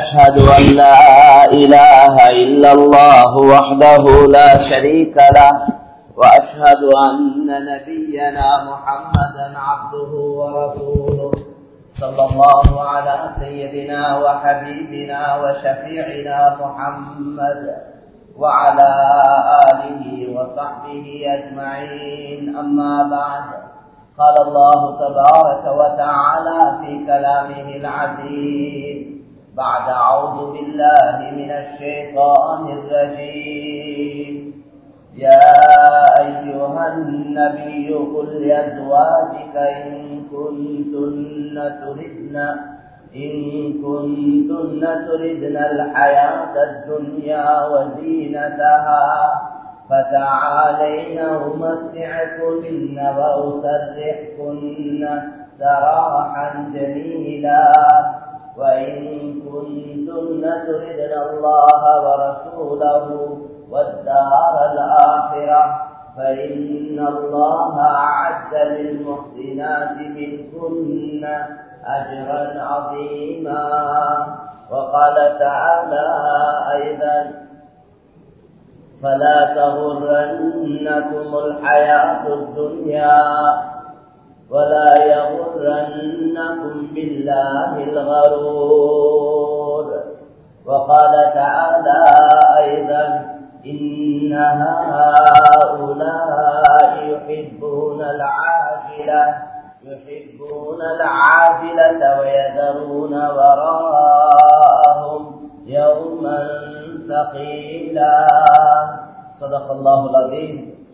أشهد أن لا إله إلا الله وحده لا شريك له وأشهد أن نبينا محمدا عبده ورسوله صلى الله على سيدنا وحبيبنا وشفيعنا محمد وعلى آله وصحبه أجمعين أما بعد قال الله تبارك وتعالى في كلامه العزيز بعد أعوذ بالله من الشيطان الرجيم يا أيها النبي قل لأزواجك إن كنتن تردن إن كنتن تردن الحياة الدنيا وزينتها فتعالين أمتعكن وأسرحكن سراحا جميلا وإن كنتن تردن الله ورسوله والدار الآخرة فإن الله أعد للمحسنات منكن أجرا عظيما وقال تعالى أيضا فلا تغرنكم الحياة الدنيا ولا يغرنكم بالله الغرور وقال تعالى أيضا إن هؤلاء يحبون العاجلة يحبون العاجلة ويذرون وراءهم يوما ثقيلا صدق الله العظيم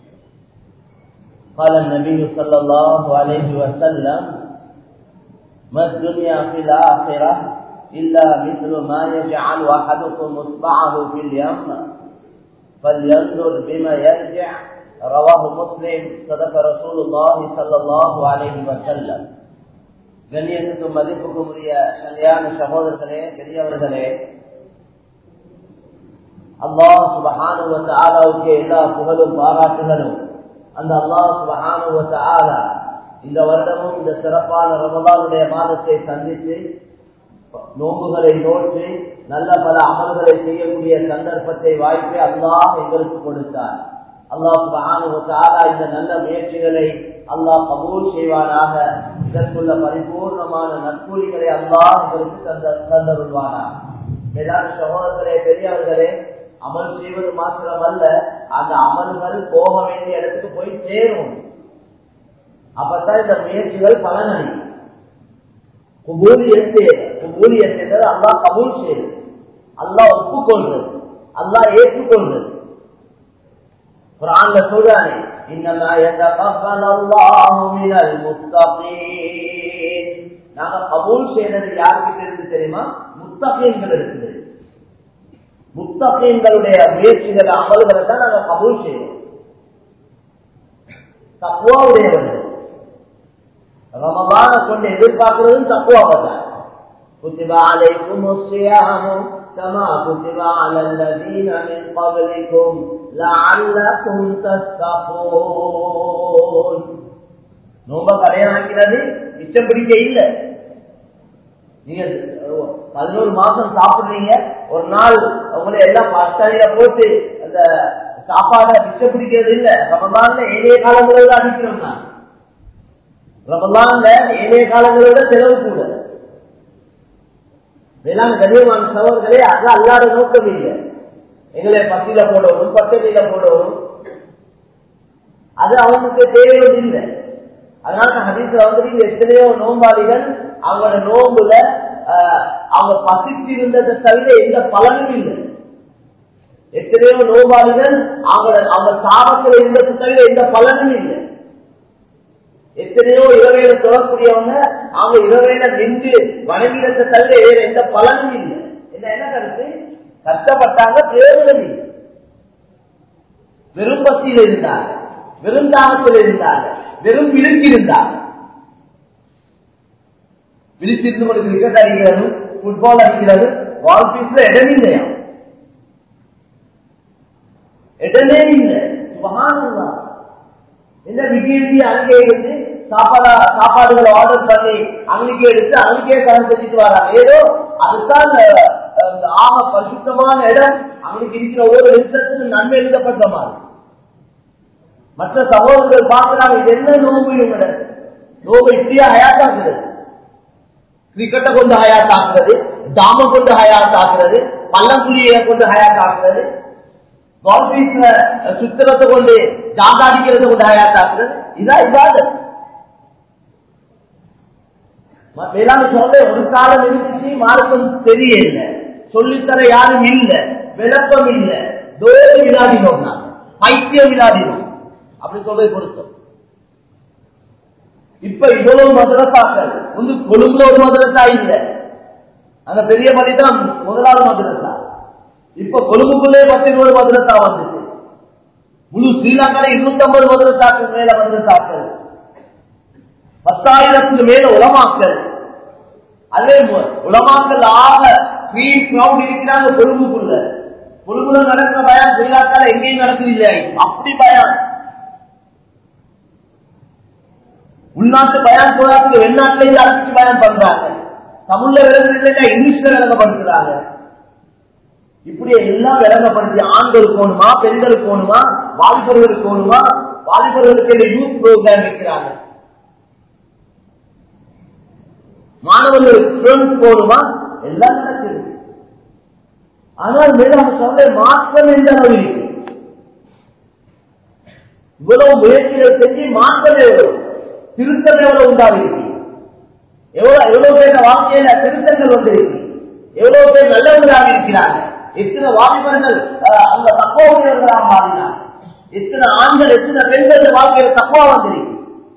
قال النبي صلى الله عليه وسلم ما الدنيا في الآخرة إلا مثل ما يجعل أحدكم إصبعه في اليم فلينظر بما يرجع رواه مسلم صدق رسول الله صلى الله عليه وسلم கண்ணியத்துக்கும் மதிப்புக்கும் உரிய சரியான சகோதரர்களே பெரியவர்களே அல்லாஹ் சுபஹானுவத்த ஆலாவுக்கு எல்லா புகழும் பாராட்டுகளும் அந்த அல்லாஹ் சுபஹானுவத்த ஆலா இந்த வருடமும் இந்த சிறப்பான ரமதானுடைய மாதத்தை சந்தித்து நோம்புகளை நோற்றி நல்ல பல அமல்களை செய்யக்கூடிய சந்தர்ப்பத்தை வாய்ப்பை அல்லாஹ் எங்களுக்கு கொடுத்தார் அல்லாஹ் சுபஹானுவத்த ஆலா இந்த நல்ல முயற்சிகளை அல்லாஹ் கபூல் செய்வானாக இதற்குள்ள பரிபூர்ணமான நற்கூலிகளை அல்லாஹ் எங்களுக்கு தந்த தந்தருள்வானாக மேலான சகோதரர்களே பெரியவர்களே அமல் செய்வது மாத்திரமல்ல அந்த அமல்கள் போக வேண்டிய இடத்துக்கு போய் சேரும் அப்பதான் இந்த முயற்சிகள் பலனளிக்கும் குபூலியத்தை குபூலியத்தை அல்லா கபூல் செய்யுது அல்லா ஒப்புக்கொள்றது அல்லா ஏற்றுக்கொள்றது குரான்ல சொல்றானே இன்னமா يتقبل الله من المتقين நாங்க கபூல் செய்யறது யார்கிட்ட இருந்து தெரியுமா முத்தகீன்கள் இருக்குது முத்தகீன்களுடைய முயற்சிகள் அமல்களை தான் நாங்க கபூல் செய்யறோம் தக்குவாவுடையவர்கள் ரமலான கொண்டு எதிர்பார்க்கிறதும் தக்குவாவை தான் كتب عليكم الصيام كما كتب على الذين من قبلكم لعلكم تتقون நோம்ப கடையாக்கிறது மிச்சம் பிடிக்க இல்லை நீங்க பதினோரு மாசம் சாப்பிடுறீங்க ஒரு நாள் உங்களை எல்லாம் பஸ்தானியில போட்டு அந்த சாப்பாடை மிச்சம் பிடிக்கிறது இல்ல ரமதான்ல ஏழைய காலங்களோட அடிக்கிறோம் நான் ரமதான்ல ஏழைய காலங்களோட செலவு கூட வேளாண் கண்ணியமான சவர்களே அது அல்லாத நோக்கம் இல்லை எங்களை பத்தியில போடணும் பச்சையில போடணும் அது அவனுக்கு தேவையும் இல்லை அதனால ஹதீஸ்ல வந்து எத்தனையோ நோம்பாளிகள் அவங்களோட நோம்புல அவங்க பசித்து இருந்ததை தவிர எந்த பலனும் இல்லை எத்தனையோ நோம்பாளிகள் அவங்களோட அவங்க சாபத்தில் இருந்ததை தவிர எந்த பலனும் இல்லை எத்தனையோ இரவையில தொடரக்கூடியவங்க அவங்க இரவையில நின்று வணங்கினத்தை தவிர வேற எந்த பலனும் இல்லை என்ன என்ன கருத்து கஷ்டப்பட்டாங்க பிரயோஜனம் இல்லை வெறும் பசியில் இருந்தாங்க வெறும் தானத்தில் இருந்தாங்க வெறும் விழிச்சிருந்தாங்க விழிச்சிருந்து கொண்டு கிரிக்கெட் அடிக்கிறது ஃபுட்பால் அடிக்கிறது வால் பீஸ்ல இடம் இல்லையா இடமே இல்லை சுபகானந்தா என்ன விடிய அங்கே இருந்து சாப்பாடா சாப்பாடுகளை ஆர்டர் பண்ணி அவங்களுக்கே எடுத்து அவங்களுக்கே கடன் செஞ்சுட்டு வராங்க ஏதோ அதுதான் அந்த ஆக பரிசுத்தமான இடம் அவனுக்கு இருக்கிற ஒவ்வொரு நிமிஷத்துக்கு நன்மை எழுதப்பட்ட மாதிரி மற்ற சகோதரர்கள் பார்க்கிறாங்க இது என்ன நோம்பு இவங்க நோம்பு இப்படியா ஹயாத்தாக்குறது கிரிக்கெட்டை கொண்டு ஹயாத்தாக்குறது தாம கொண்டு ஹயாத்தாக்குறது பள்ளங்குடியை கொண்டு ஹயாத்தாக்குறது கால்பீஸ்ல சுத்திரத்தை கொண்டு ஜாதாடிக்கிறத கொண்டு ஹயாத்தாக்குறது இதான் இவ்வாறு வேளாண் சொல்ல ஒரு காலம் இருந்துச்சு மார்க்கம் தெரியல சொல்லித்தர யாரும் இல்ல விளக்கம் இல்ல தோறு விளையாடினோம் நான் பைத்தியம் விளையாடினோம் அப்படி சொல்றது பொருத்தம் இப்ப இவ்வளவு மதுரசாக்கள் வந்து கொழும்புல ஒரு மதுரசா இல்ல அந்த பெரிய மதி தான் முதலாவது மதுரசா இப்ப கொழும்புக்குள்ளே பத்து இருபது மதுரசா வந்துச்சு முழு ஸ்ரீலங்கால இருநூத்தி ஐம்பது மதுரசாக்கள் மேல மதுரசாக்கள் பத்தாயிரத்துக்கு மேல உலமாக்கல் அதே உலமாக்கல் ஆக ஃப்ரீ கிரௌட் இருக்கிறாங்க கொழும்புக்குள்ள கொழும்புல நடக்கிற பயம் ஸ்ரீலங்கால எங்கேயும் நடக்குது இல்லை அப்படி பயம் உள்நாட்டு பயன் போதாத்துக்கு வெளிநாட்டுல இருந்து அழைச்சிட்டு பயன் பண்றாங்க தமிழ்ல விளங்குறது இல்லைன்னா இங்கிலீஷ்ல விளங்கப்படுத்துறாங்க இப்படி எல்லாம் விளங்கப்படுத்தி ஆண்களுக்கு போகணுமா பெண்களுக்கு போகணுமா வாலிபர்களுக்கு போகணுமா வாலிபர்களுக்கு யூத் ப்ரோக்ராம் வைக்கிறாங்க மாணவர்கள் ஸ்டூடெண்ட்ஸ் போகணுமா எல்லாம் நடக்குது ஆனால் மேலும் சொல்ல மாற்றம் எந்த அளவு இருக்கு இவ்வளவு முயற்சிகளை செஞ்சு மாற்றம் எவ்வளவு திருத்தம் எவ்வளவு உண்டாவிருக்கு எவ்வளவு எவ்வளவு பேர் வாழ்க்கையில திருத்தங்கள் வந்திருக்கு எவ்வளவு பேர் நல்லவர்களாக இருக்கிறாங்க எத்தனை வாலிபர்கள் அந்த தக்குவர்களாக மாறினார் எத்தனை ஆண்கள் எத்தனை பெண்கள் வாழ்க்கையில தக்குவா வந்திருக்கு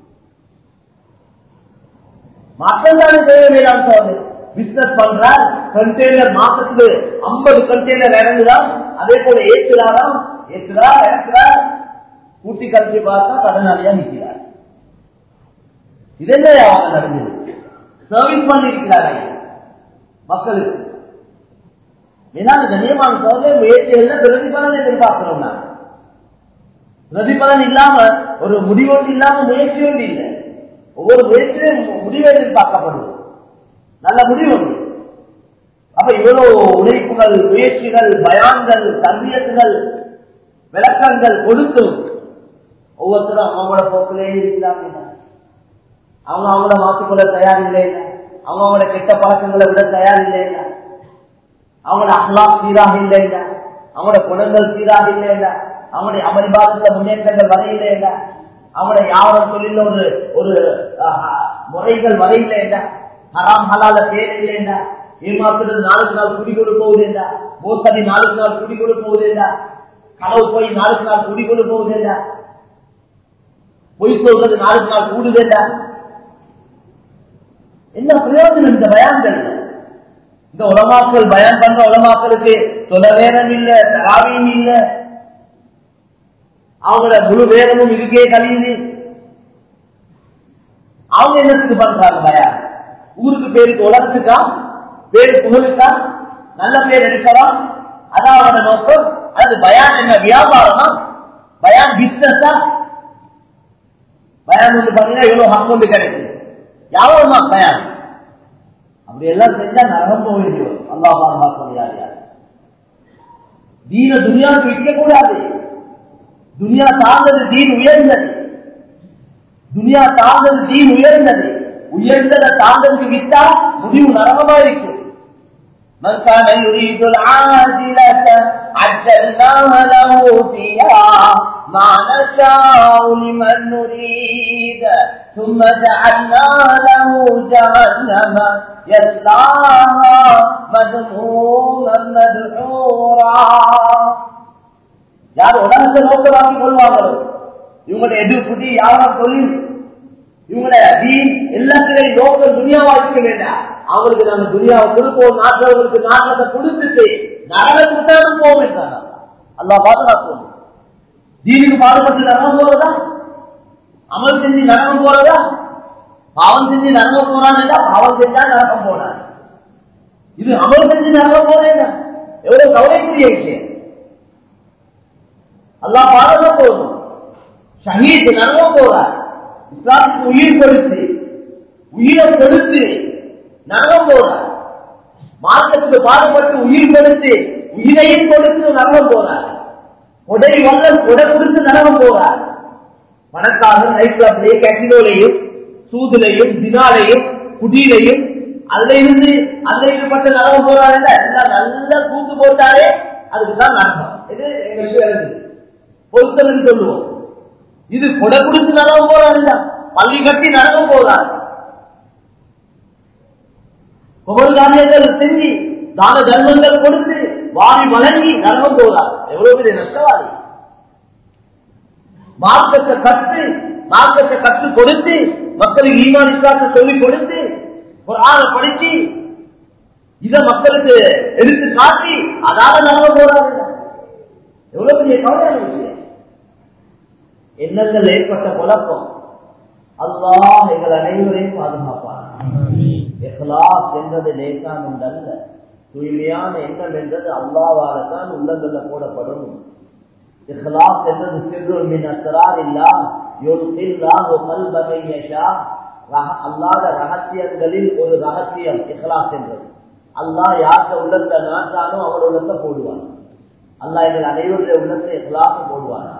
மாற்றம் தானே தேவை வேளாண் சோதனை பிசினஸ் பண்றார் கண்டெய்னர் மாசத்துக்கு ஐம்பது கண்டெய்னர் இறங்குதான் அதே போல ஏற்றுறாராம் ஏற்றுறார் இறக்குறார் கூட்டி கழிச்சு பார்த்தா கடனாளியா நிற்கிறார் இதென்ன அவங்க நடந்தது சர்வீஸ் பண்ணிருக்கிறார் மக்களுக்கு ஏன்னா கண்ணியமான சோதனை முயற்சிகள்ல பிரதிபலன் எதிர்பார்க்கிறோம் நான் பிரதிபலன் இல்லாம ஒரு முடிவோடு இல்லாம முயற்சி ஒன்று இல்லை ஒவ்வொரு முயற்சியும் முடிவு எதிர்பார்க்கப்படுது நல்ல முடிவு ஒன்று அப்ப இவ்வளவு உழைப்புகள் முயற்சிகள் பயான்கள் கல்வியத்துகள் விளக்கங்கள் கொடுத்து ஒவ்வொருத்தரும் அவங்களோட போக்கிலே இருக்கிறாங்க அவங்க அவங்கள மாற்றிக்கொள்ள தயார் இல்லை அவங்க அவங்களோட கெட்ட பழக்கங்களை விட தயார் இல்லை அவங்களோட அஹ்லா சீராக இல்லை அவங்களோட குணங்கள் சீராக இல்லை அவங்களுடைய அமளிபாதத்துல முன்னேற்றங்கள் வர இல்லை அவங்களுடைய யாவரம் தொழில ஒரு ஒரு முறைகள் வர இல்லை ஹராம் ஹலால பேர் இல்லை ஏமாத்துறது நாளுக்கு நாள் குடிகொடு போகுது மோசடி நாளுக்கு நாள் குடிகொடு போகுது களவு போய் நாளுக்கு நாள் குடிகொடு போகுது பொய் சொல்றது நாளுக்கு நாள் கூடுது என்ன பிரயோஜனம் இந்த பயான்கள் இந்த உலமாக்கள் பயம் பண்ற உலமாக்களுக்கு சொல்ல வேதம் இல்ல தராவியும் இல்ல அவங்கள முழு வேதமும் இருக்கே கழியுது அவங்க என்னத்துக்கு பண்றாங்க பயம் ஊருக்கு பேருக்கு உலகத்துக்கா பேரு புகழுக்கா நல்ல பேர் எடுக்கலாம் அதான் அவனோட நோக்கம் அது பயான் என்ன வியாபாரமா பயான் பிசினஸா பயான் வந்து பாத்தீங்கன்னா எவ்வளவு ஹக் வந்து கிடைக்கும் யாவரமா பயான் அப்படி எல்லாம் செஞ்சா நரகம் போக வேண்டியது அல்லா பாதுகாக்க தீன துனியாவுக்கு விற்க கூடாது துனியா தாழ்ந்தது தீன் உயர்ந்தது துனியா தாழ்ந்தது தீன் உயர்ந்தது உயர்ந்ததை தாழ்ந்ததுக்கு விட்டா முடிவு நரகமா இருக்கும் من كان يريد العاجلة عجلنا له فيها ما نشاء لمن نريد ثم جعلنا له جهنم يصلاها مذموما مدحورا யார் உலகத்தை நோக்கமாக்கி கொள்வாங்களோ இவங்களுடைய எடுப்புடி யாரும் தொழில் இவங்களுடைய தீன் எல்லாத்திலையும் நோக்கம் துணியாவா இருக்க வேண்டாம் அவங்களுக்கு நாங்க துணியாவை கொடுப்போம் நாட்டவர்களுக்கு நாட்டத்தை கொடுத்துட்டு நரகத்துக்கு தான் போவோம் என்றாங்க அல்லா பாதுகாப்போம் தீனுக்கு பாடுபட்டு நரகம் போறதா அமல் செஞ்சு நரகம் போறதா பாவம் செஞ்சு நரகம் போறான் பாவம் செஞ்சா நரகம் போனான் இது அமல் செஞ்சு நரகம் போறேன் எவ்வளவு கவலைக்குரிய விஷயம் அல்லா பாடல போதும் ஷஹீத் நரகம் போறார் இஸ்லாத்துக்கு உயிர் கொடுத்து உயிரை கொடுத்து நரகம் போறார் மார்க்கத்துக்கு பாடுபட்டு உயிர் கொடுத்து உயிரையும் கொடுத்து நரகம் போறார் உடை வல்லம் உடை கொடுத்து நரகம் போறார் பணக்காரன் நைட் கிளப்லயே கேசினோலையும் சூதுலையும் தினாலையும் குடியிலையும் அதுல இருந்து அதுல ஈடுபட்ட நரகம் போறாரு எல்லாம் நல்ல கூத்து போட்டாரே அதுக்குதான் நரகம் இது எங்களுக்கு வருது பொருத்தம் சொல்லுவோம் இது கொடை கொடுத்து நரகம் போறாரு பள்ளி கட்டி நரகம் போறார் குமர்காரியங்கள் செஞ்சு தான தர்மங்கள் கொடுத்து வாரி வழங்கி நரகம் போறார் எவ்வளவு பெரிய நஷ்டவாதி மார்க்கத்தை கற்று மார்க்கத்தை கற்றுக் கொடுத்து மக்களுக்கு ஈமான் இஸ்லாத்தை சொல்லிக் கொடுத்து ஒரு ஆளை படிச்சு இத மக்களுக்கு எடுத்து காட்டி அதால நரகம் போறாரு எவ்வளவு பெரிய கவலையான விஷயம் எண்ணங்கள் ஏற்பட்ட குழப்பம் அல்லாஹ் எங்கள் அனைவரையும் பாதுகாப்பார் இஹ்லாஸ் என்றது லேசான் என்றல்ல தூய்மையான எண்ணம் என்றது அல்லாவால தான் உள்ளங்கள்ல போடப்படும் இஹ்லாஸ் என்றது சிறு மின் அசரார் இல்லா யுல்கில்லாஹு கல்பமை யஷா அல்லாத ரகசியங்களில் ஒரு ரகசியம் இஹ்லாஸ் என்றது அல்லாஹ் யார்கிட்ட உள்ளத்தை நாட்டானோ அவர் உள்ளத்தை போடுவார் அல்லாஹ் எங்கள் அனைவருடைய உள்ளத்தை இஹ்லாஸ் போடுவார்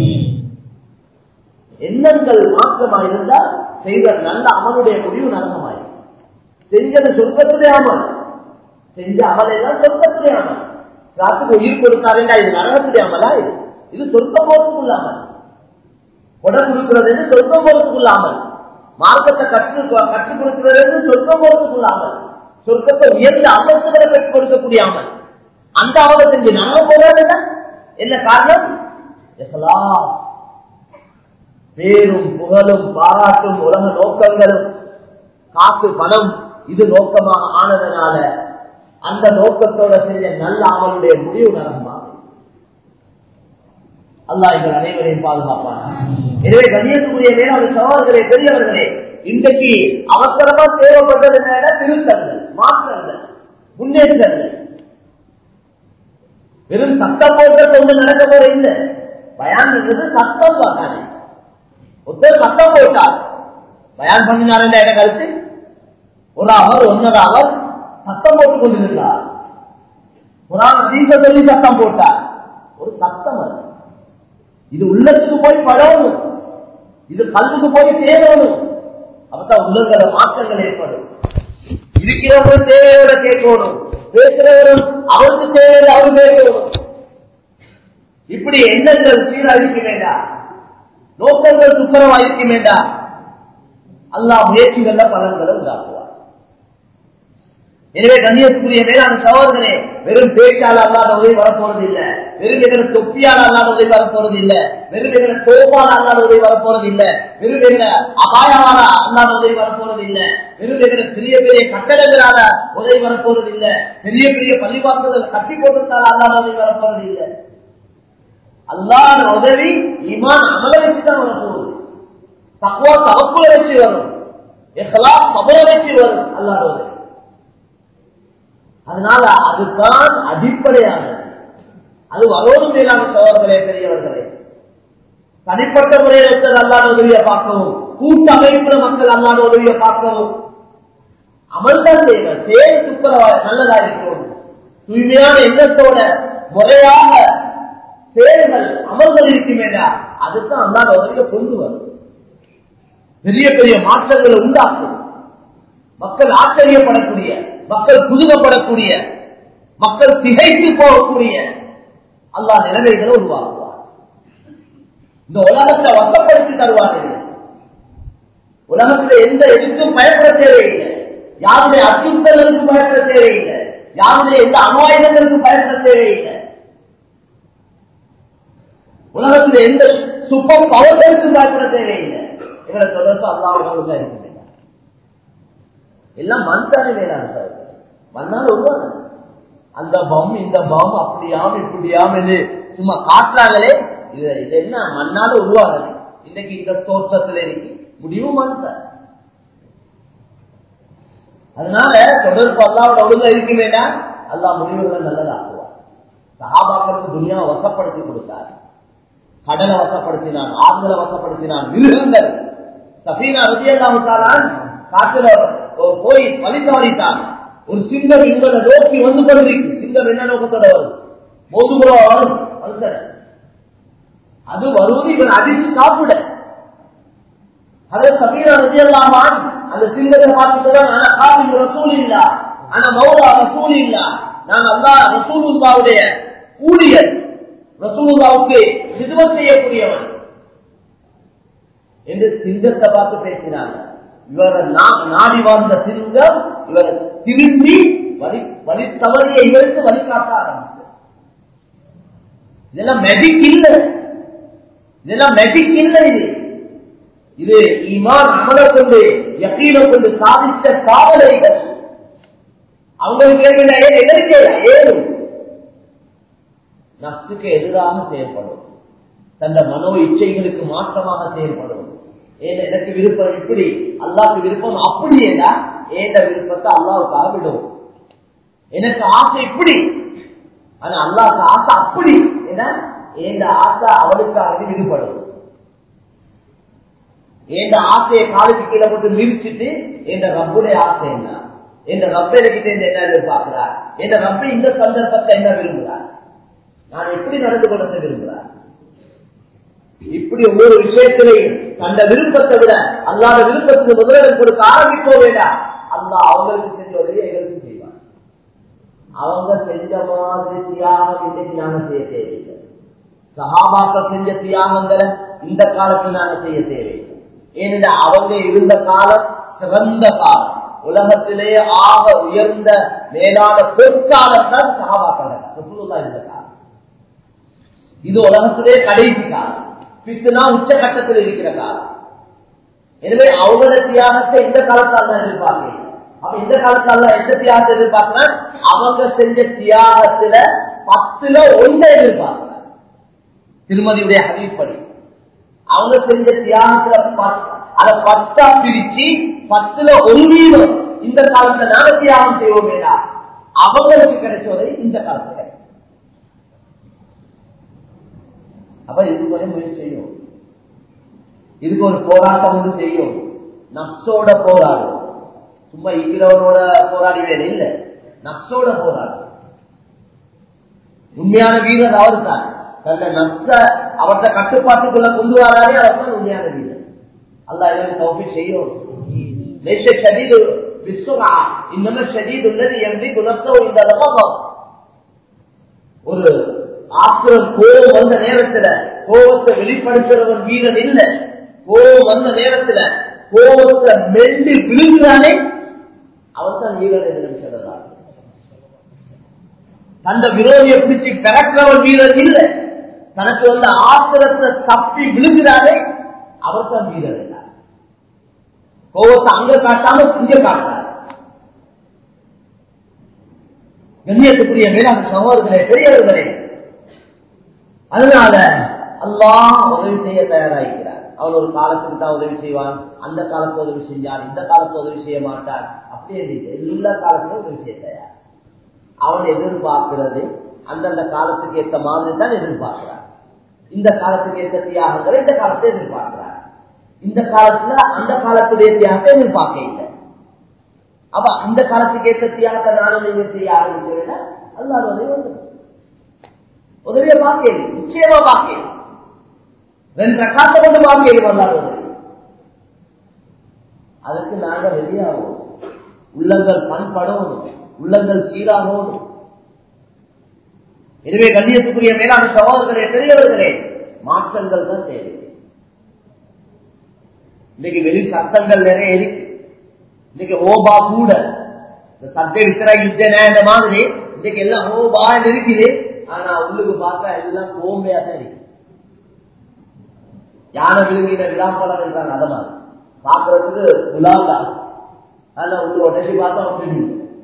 எண்ணங்கள் மாற்றமாயிருந்தால் செய்த நல்ல அமலுடைய முடிவு நரகமாயிருக்கும் செஞ்சது சொர்க்கத்துடைய அமல் செஞ்ச அமல் எல்லாம் சொர்க்கத்துடைய அமல் ராத்துக்கு உயிர் கொடுத்தாருண்டா இது நரகத்துடைய அமலா இது இது சொர்க்க போறதுக்குள்ள அமல் கொடை கொடுக்கிறது சொர்க்க போறதுக்குள்ள அமல் மார்க்கத்தை கற்று கற்றுக் கொடுக்கிறது சொர்க்க போறதுக்குள்ள அமல் சொர்க்கத்தை உயர்ந்த அமர்த்துகளை பெற்றுக் கொடுக்கக்கூடிய அமல் அந்த அமலை செஞ்சு நரகம் போறாருன்னா என்ன காரணம் இஹ்லாஸ் பேரும் புகழும் பாராட்டும் உலக நோக்கங்களும் காசு பணம் இது நோக்கமாக ஆனதுனால அந்த நோக்கத்தோட செஞ்ச நல்ல அமலுடைய முடிவு நரகமா அல்லா எங்கள் அனைவரையும் பாதுகாப்பான எனவே கண்ணியத்துக்குரிய மேலான சவால்களே பெரியவர்களே இன்றைக்கு அவசரமா தேவைப்பட்டது என்ன திருத்தங்கள் மாற்றங்கள் முன்னேற்றங்கள் வெறும் சட்டம் போட்ட கொண்டு நடக்க போற இல்லை பயான் என்றது சட்டம் பார்த்தானே ஒருத்தர் சட்டம் போட்டார் பயான் பண்ணினார் என்ற கருத்து ஒரு அவர் ஒன்னரை அவர் சத்தம் போட்டுக் கொண்டிருந்தார் குரான் அதீச சொல்லி சத்தம் போட்டார் ஒரு சத்தம் அது இது உள்ளத்துக்கு போய் படணும் இது கல்விக்கு போய் சேரணும் அப்பதான் உள்ளங்கள மாற்றங்கள் ஏற்படும் இருக்கிறவங்க தேவையோட கேட்கணும் பேசுறவரும் அவருக்கு தேவையில்லை அவர் பேசணும் இப்படி எண்ணங்கள் சீரழிக்க வேண்டாம் நோக்கங்கள் துப்புரவா இருக்க வேண்டாம் அல்லா முயற்சிகள்ல பலன்களை உண்டாக்குவார் எனவே கண்ணியத்துக்குரிய மேலான சகோதரனே வெறும் பேச்சால் அல்லாத உதவி வரப்போறது இல்ல வெறும் எங்களை தொப்பியால் அல்லாத உதவி வரப்போறது இல்ல வெறும் எங்களை தோப்பால் அல்லாத உதவி வரப்போறது இல்ல வெறும் எங்களை அபாயமான அல்லாத உதவி வரப்போறது இல்ல வெறும் எங்களை பெரிய பெரிய கட்டடங்களால உதவி வரப்போறது இல்ல பெரிய பெரிய பள்ளிவாசல்கள் கட்டி போட்டிருந்தால் அல்லாத உதவி வரப்போறது இல்ல அல்லாத உதவி ஈமான் அமல வச்சுதான் வரப்போகுது தக்குவா தவக்குல வச்சு வரும் எல்லாம் சபல வச்சு வரும் அல்லாத உதவி அதனால அதுதான் அடிப்படையானது அது வரோடு மேலான சோழர்களே பெரியவர்களே தனிப்பட்ட முறையில் ஒருத்தர் அல்லாத உதவியை பார்க்கவும் கூட்டமைப்புல மக்கள் அல்லாத உதவியை பார்க்கவும் அமல்தான் தேவை தேவை துப்புரவா நல்லதா இருக்கணும் தூய்மையான எண்ணத்தோட முறையாக செயல்கள் அமல்கள் இருக்குமேடா அதுதான் அல்லாத உதவியை கொண்டு வரும் பெரிய பெரிய மாற்றங்களை உண்டாக்கும் மக்கள் ஆச்சரியப்படக்கூடிய மக்கள் புதுகப்படக்கூடிய மக்கள் திகைத்து போகக்கூடிய அல்லா நிலைமைகளை உருவாக்குவார் இந்த உலகத்தை வசப்படுத்தி தருவார்கள் உலகத்தில் எந்த எதுக்கும் பயப்பட தேவையில்லை யாருடைய அச்சுறுத்தலுக்கும் பயப்பட தேவையில்லை யாருடைய எந்த அணுவாயுதங்களுக்கும் பயப்பட தேவையில்லை உலகத்தில் எந்த சுப்பம் பவர்களுக்கும் பயப்பட தேவையில்லை இவரை தொடர்பு அல்லாவுடன் இருக்க வேண்டாம் எல்லாம் மண்தானே மேலான சார் மண்ணால் உருவாங்க அந்த பம் இந்த பம் அப்படியாம் இப்படியாம் என்று சும்மா காட்டுறாங்களே இது இது என்ன மண்ணால உருவாகுது இன்னைக்கு இந்த தோற்றத்துல இருக்கு முடிவு மண் சார் அதனால தொடர்பு அல்லாவோட ஒழுங்கா இருக்க வேண்டாம் அல்லா முடிவுகளை நல்லதாக்குவார் சகாபாக்களுக்கு துணியாவை வசப்படுத்தி கொடுத்தார் கடலை வசப்படுத்தினான் ஆண்களை வசப்படுத்தினான் மிருகங்கள் சபீனா ரஜியல்லாவுத்தாரான் காட்டுல போய் வழி தவறிட்டான் ஒரு சிங்கம் இவனை நோக்கி வந்து கொண்டிருக்கு சிங்கம் என்ன நோக்கத்தோட வரும் மோதுகுறோ வரும் மனுஷன் அது வருவது இவன் அடித்து சாப்பிட அதை சமீரா ரஜியல்லாமா அந்த சிங்கத்தை பார்த்துட்டு ஆனா காதி ரசூல் இல்லா ஆனா மௌலா ரசூல் இல்லா நான் அல்லா ரசூலுல்லாவுடைய ஊழியர் ரசூலுல்லாவுக்கு சிதுவம் செய்யக்கூடியவன் என்று சிங்கத்தை பார்த்து பேசினாங்க இவரை நாடி வாழ்ந்த சிங்கம் இவரை திரும்பி வழி வழி தவறிய இவருக்கு வழிகாட்ட ஆரம்பிச்சு இதெல்லாம் மெஜிக் இல்லை இதெல்லாம் மெஜிக் இல்லை இது இது ஈமான் அமலை கொண்டு யக்கீனை கொண்டு சாதித்த சாதனைகள் அவங்களுக்கு கேட்கிற எதற்கே ஏதும் நப்சுக்கு எதிராக செயல்படும் தந்த மனோ இச்சைகளுக்கு மாற்றமாக செயல்படும் ஏன் எனக்கு விருப்பம் இப்படி அல்லாவுக்கு விருப்பம் அப்படியேடா ஏண்ட விருப்பத்தை அல்லாவுக்காக விடும் எனக்கு ஆசை இப்படி ஆனா அல்லாவுக்கு ஆசை அப்படி ஏன்னா ஏண்ட ஆசை அவளுக்காக விடுபடும் எந்த ஆசையை காலுக்கு கீழே போட்டு மிதிச்சுட்டு என்ற ரப்புடைய ஆசை என்ன என்ற ரப்பை கிட்ட என்ன எதிர்பார்க்கிறார் என்ற ரப்பை இந்த சந்தர்ப்பத்தை என்ன விரும்புகிறார் நான் எப்படி நடந்து கொள்ள விரும்புகிறார் இப்படி ஒவ்வொரு விஷயத்திலையும் தந்த விருப்பத்தை விட அல்லாத விருப்பத்துக்கு முதலிடம் கொடுக்க ஆரம்பிக்கோ வேண்டாம் அல்லா அவங்களுக்கு செஞ்ச உதவியை எங்களுக்கு செய்வார் அவங்க செஞ்ச மாதிரி தியாகம் இன்னைக்கு நாங்க செய்ய தேவையில்லை சகாபாக்கள் செஞ்ச தியாகங்களை இந்த காலத்தில் நாங்க செய்ய தேவையில்லை ஏனென்றால் அவங்க இருந்த காலம் சிறந்த காலம் உலகத்திலே ஆக உயர்ந்த மேலான பொற்காலம் தான் சகாபாக்கள் இருந்த காலம் இது உலகத்திலே கடைசி காலம் பித்துனா உச்சகட்டத்தில் இருக்கிற காலம் எனவே அவங்களோட தியாகத்தை இந்த காலத்தால் தான் எதிர்பார்க்கிறேன் அப்ப இந்த காலத்தால எந்த தியாகத்தை எதிர்பார்க்கிறேன் அவங்க செஞ்ச தியாகத்துல பத்துல ஒன்றை எதிர்பார்க்கிறார் திருமதியுடைய ஹதீப்படி அவங்க செஞ்ச தியாகத்துல அதை பத்தா பிரிச்சு பத்துல ஒரு வீதம் இந்த காலத்துல நாங்க தியாகம் செய்வோம் வேண்டாம் அவங்களுக்கு கிடைச்சதை இந்த காலத்துல அப்ப இதுக்கு கொஞ்சம் முயற்சி செய்யும் இதுக்கு ஒரு போராட்டம் ஒன்று செய்யும் நப்சோட போராடும் சும்மா இருக்கிறவனோட போராடி வேலை இல்லை நப்சோட போராடும் உண்மையான வீரர் அவர் தான் தன்னை நப்ச அவர்கிட்ட கட்டுப்பாட்டுக்குள்ள கொண்டு வராரே அவர் தான் உண்மையான வீரர் அல்லா எனக்கு தௌஃபி செய்யும் ليس الشديد بالسرعة إنما الشديد الذي يملك نفسه عند الغضب ஒரு ஆத்திரம் கோபம் வந்த நேரத்துல கோபத்தை வெளிப்படுத்துறவன் வீரன் இல்ல கோபம் வந்த நேரத்துல கோபத்தை மெண்டு விழுங்குறானே அவன் தான் வீரன் என்று சொல்லலாம் தந்த விரோதியை பிடிச்சு பிறக்கிறவன் வீரன் இல்ல தனக்கு வந்த ஆத்திரத்தை தப்பி விழுகிறாரே அவர் தான் வீரர் இல்ல கோபத்தை அங்க காட்டாம இங்க காட்டார் கண்ணியத்துக்குரிய மேலான சகோதரர்களே பெரியவர்களே அதனால அல்லாஹ் உதவி செய்ய தயாராகிறார் அவன் ஒரு காலத்துக்கு தான் உதவி செய்வான் அந்த காலத்து உதவி செஞ்சான் இந்த காலத்து உதவி செய்ய மாட்டான் அப்படியே எல்லா காலத்திலும் உதவி செய்ய தயார் அவன் எதிர்பார்க்கிறது அந்தந்த காலத்துக்கு ஏற்ற மாதிரி தான் எதிர்பார்க்கிறான் இந்த காலத்துக்கு ஏற்ற தியாகங்களை இந்த காலத்தை எதிர்பார்க்கிறார் இந்த காலத்துல அந்த காலத்துடைய தியாகத்தை எதிர்பார்க்க இல்லை அப்ப அந்த காலத்துக்கு ஏற்ற தியாகத்தை நானும் நீங்க செய்ய ஆரம்பிச்சேன்னா அல்லாத உதவி வந்து உதவியை பார்க்க நிச்சயமா பார்க்க ரெண்டு ரக்காத்தை கொண்டு பார்க்க அல்லாத உதவி அதுக்கு நாங்க ரெடியாகும் உள்ளங்கள் பண்படணும் உள்ளங்கள் சீராகணும் எனவே கண்ணியத்துக்குரிய மேலான சகோதரர்களே பெரியவர்களே மாற்றங்கள் தான் தேவை இன்னைக்கு வெளி சத்தங்கள் நிறைய இருக்கு இன்னைக்கு ஓபா கூட இந்த சத்த இருக்கிற யுத்தன இந்த மாதிரி இன்னைக்கு எல்லாம் ஓபா இருக்குது ஆனா உள்ளுக்கு பார்த்தா எல்லாம் கோம்பையா தான் இருக்கு யானை விழுங்கின விழாப்பழம் என்றாங்க அதை மாதிரி பார்க்கறதுக்கு விழாக்கா ஆனா உள்ள உடனே பார்த்தா அப்படி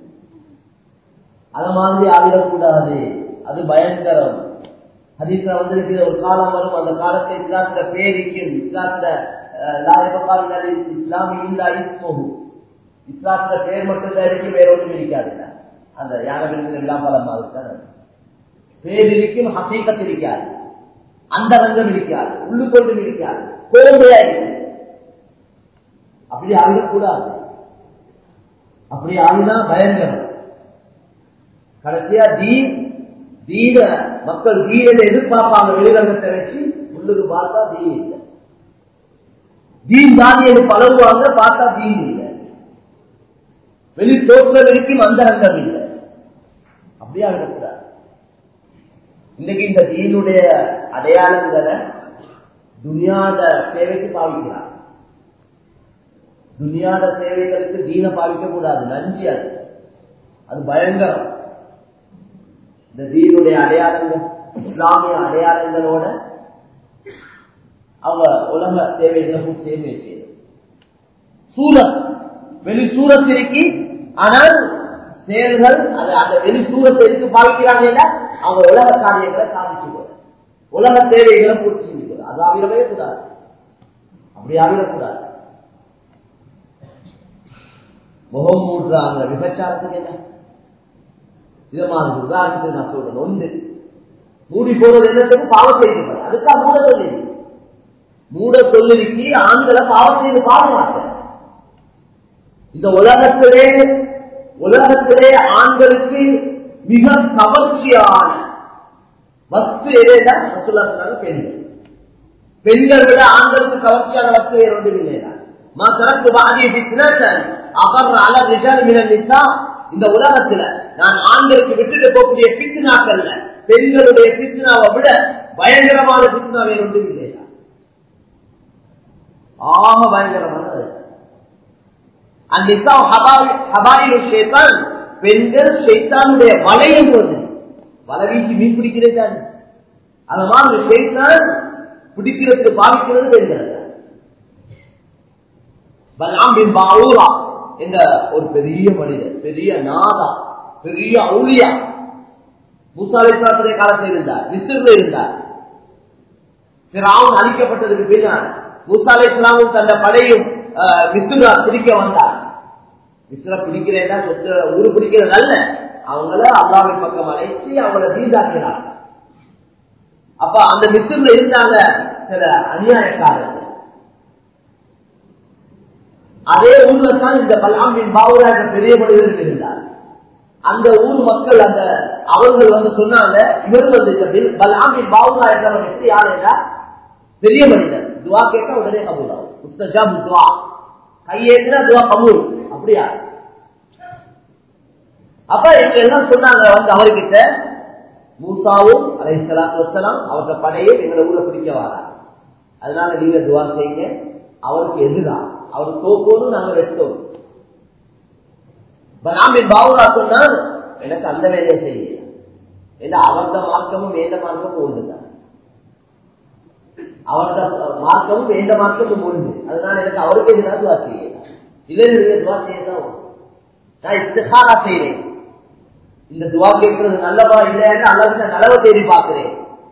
அத மாதிரி ஆகிடக்கூடாது அது பயங்கரம் ஹதீஸ்ல வந்திருக்கிற ஒரு காலம் வரும் அந்த காலத்தை இஸ்லாத்துல பேரிக்கும் இஸ்லாத்துல லாயபக்கால் இஸ்லாமி இல்லா இஸ்மோகு இஸ்லாத்துல பேர் மட்டும்தான் இருக்கு வேற ஒன்றும் இருக்காது அந்த யானை விழுந்த விழாப்பழம் மாதிரி தான் பேர் இருக்கும் ஹசீகத் இருக்காது அந்த ரங்கம் இருக்காது உள்ளுக்கொண்டும் இருக்காது கோம்பையா இருக்கு அப்படி ஆகிடக்கூடாது அப்படி ஆகினா பயங்கரம் கடைசியா தீன் தீன மக்கள் தீனை எதிர்பார்ப்பாங்க வெளிரங்கத்தை வச்சு உள்ளுக்கு பார்த்தா தீன் இல்லை தீன் தானியை பழகுவாங்க பார்த்தா தீன் இல்லை வெளி தோற்றம் இருக்கும் அந்த ரங்கம் இல்லை அப்படியா இருக்கிறார் இன்னைக்கு இந்த தீனுடைய அடையாளங்களை துனியாத சேவைக்கு பாவிக்கிறார் துனியாத சேவைகளுக்கு தீன பாவிக்க கூடாது நன்றி அது அது பயங்கரம் இந்த தீனுடைய அடையாளங்கள் இஸ்லாமிய அடையாளங்களோட அவங்க உலக தேவைகளை சேவை செய்யும் சூரத் வெளி சூரத் இருக்கி ஆனால் செயல்கள் அது அந்த வெளி சூரத்தை எடுத்து பாவிக்கிறாங்க அவங்க உலக காரியங்களை சாதிச்சு உலக தேவைகளை பூர்த்தி செஞ்சு அது ஆவிடவே கூடாது அப்படி ஆவிடக்கூடாது முகம் மூடுறாங்க விபச்சாரத்துக்கு என்ன இதை மாதிரி உதாரணத்துக்கு நான் சொல்றேன் ஒன்று மூடி போறது என்னத்துக்கு பாவம் செய்து அதுக்காக மூட சொல்லி மூட சொல்லிருக்கு ஆண்களை பாவம் செய்து பாதுகாக்க இந்த உலகத்திலே உலகத்திலே ஆண்களுக்கு மிக கவர்ச்சியான வஸ்து எதுனா சொன்னாங்க பெண்கள் பெண்கள் விட ஆண்களுக்கு கவர்ச்சியான வஸ்து வேறு ஒன்றும் இல்லையா மக்களுக்கு பாதி பிசினஸ் அகர் அலர் மினா இந்த உலகத்துல நான் ஆண்களுக்கு விட்டுட்டு போகக்கூடிய பித்னாக்கள்ல பெண்களுடைய பித்னாவை விட பயங்கரமான பித்னா வேறு ஒன்றும் இல்லையா ஆக பயங்கரமானது அந்த பெண்கள் சைத்தானுடைய வளையம் போது வலை வீசி மீன் பிடிக்கிறது அந்த மாதிரி சைத்தான் பிடிக்கிறதுக்கு பாவிக்கிறது பெண்கள் பலாம்பின் பாவூரா என்ற ஒரு பெரிய மனிதர் பெரிய நாதா பெரிய அவுளியா முசாலிசாத்துடைய காலத்தில் இருந்தார் மிஸ்ரில் இருந்தார் பிராவுன் அழிக்கப்பட்டதுக்கு பின்னால் முசாலை இஸ்லாமும் தந்த படையும் மிஸ்ரா பிடிக்க வந்தார் மிஸ்ர பிடிக்கிறேன்னா சொத்து ஊரு பிடிக்கிறது அல்ல அவங்கள அல்லாவின் பக்கம் அழைச்சி அவங்கள தீதாக்கிறார் அப்ப அந்த மிஸ்ரில் இருந்தாங்க சில அநியாயக்காரர்கள் அதே ஊர்ல தான் இந்த பலாமின் பாவுரா என்ற பெரிய மனிதர் இருந்தார் அந்த ஊர் மக்கள் அந்த அவர்கள் வந்து சொன்னாங்க இவர் வந்து இந்த பலாமின் பாவுரா என்றவர் எப்படி யார் என்றால் பெரிய மனிதர் துவா கேட்டா உடனே கபூல் ஆகும் முஸ்தஜாப் துவா கையேற்றினா துவா கபூல் அப்படியா அப்ப இவங்க எல்லாம் சொன்னாங்க வந்து அவர்கிட்ட மூசாவும் அலை சலாத்து வசலாம் அவர்கிட்ட படையும் எங்களை ஊரை பிடிக்க வாரா அதனால நீங்க துவா செய்யுங்க அவருக்கு எதிரா அவர் தோக்கோன்னு நாங்க வெட்டோம் பலாமின் பாவுரா சொன்னா எனக்கு அந்த வேலையை செய்ய ஏன்னா அவர்த மார்க்கமும் வேந்த மார்க்கமும் ஒன்றுதான் அவர்த மார்க்கமும் வேந்த மார்க்கமும் ஒன்று அதனால எனக்கு அவருக்கு எதிராக துவா செய்ய இல்லை நீங்க துவா செய்யதான் நான் இஸ்திகாரா செய்றேன் இந்த துவா கேட்கறது நல்லவா இல்லைன்னு அல்லது நலவை தேடி பார்க்கிறேன்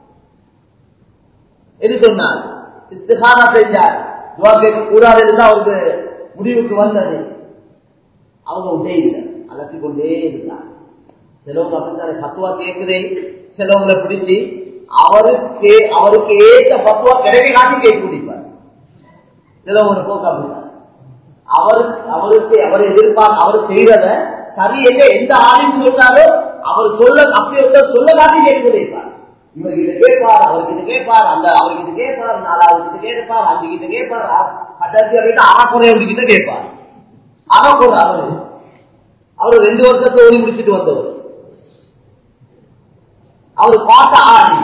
எது சொன்னார் இஸ்திகாரா செஞ்சார் துவா கேட்க கூடாது இருந்தா அவருக்கு முடிவுக்கு வந்தது அவங்க உதவி இல்லை அலத்தி கொண்டே இருந்தார் சிலவங்க அப்படித்தான் பத்துவா கேட்கிறேன் சிலவங்களை பிடிச்சி அவருக்கு அவருக்கு ஏற்ற பத்துவா கிடைக்க காட்டி கேட்க முடிப்பார் சிலவங்க போக்கு அப்படிதான் அவர் அவருக்கு அவர் எதிர்பார்க்க அவர் செய்யறத சரி எங்க எந்த ஆளுன்னு சொல்றாரோ அவர் சொல்ல அப்படி ஒருத்தர் சொல்ல காட்டி கேட்க முடிப்பார் இவர் கிட்ட கேட்பார் அவருக்கு இது கேட்பார் அந்த அவருக்கு இது கேட்பார் நாலாவது கிட்ட கேட்பார் அஞ்சு கிட்ட கேட்பார் கடைசி அப்படின்ட்டு அறக்குறை கிட்ட கேட்பார் அறக்குறை அவரு அவர் ரெண்டு வருஷத்தை ஓடி முடிச்சுட்டு வந்தவர் அவர் பாட்ட ஆடி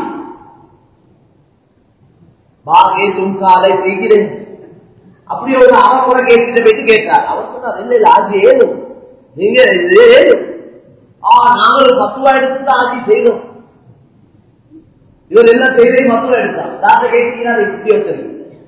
பாகே தும்காலை செய்கிறேன் அப்படி ஒரு அறக்குறை கேட்டுட்டு போயிட்டு கேட்டார் அவர் சொன்னார் இல்ல இல்ல ஆட்சி ஏதும் நீங்க ஏதும் ஆ நாங்கள் ஒரு பத்து ரூபாய் எடுத்து தான் ஆட்சி செய்யணும் இவர் என்ன செய்யறே மதுரை எடுத்தார் டாக்டர் கேட்டீங்கன்னா அதை இப்படி வச்சிருக்கு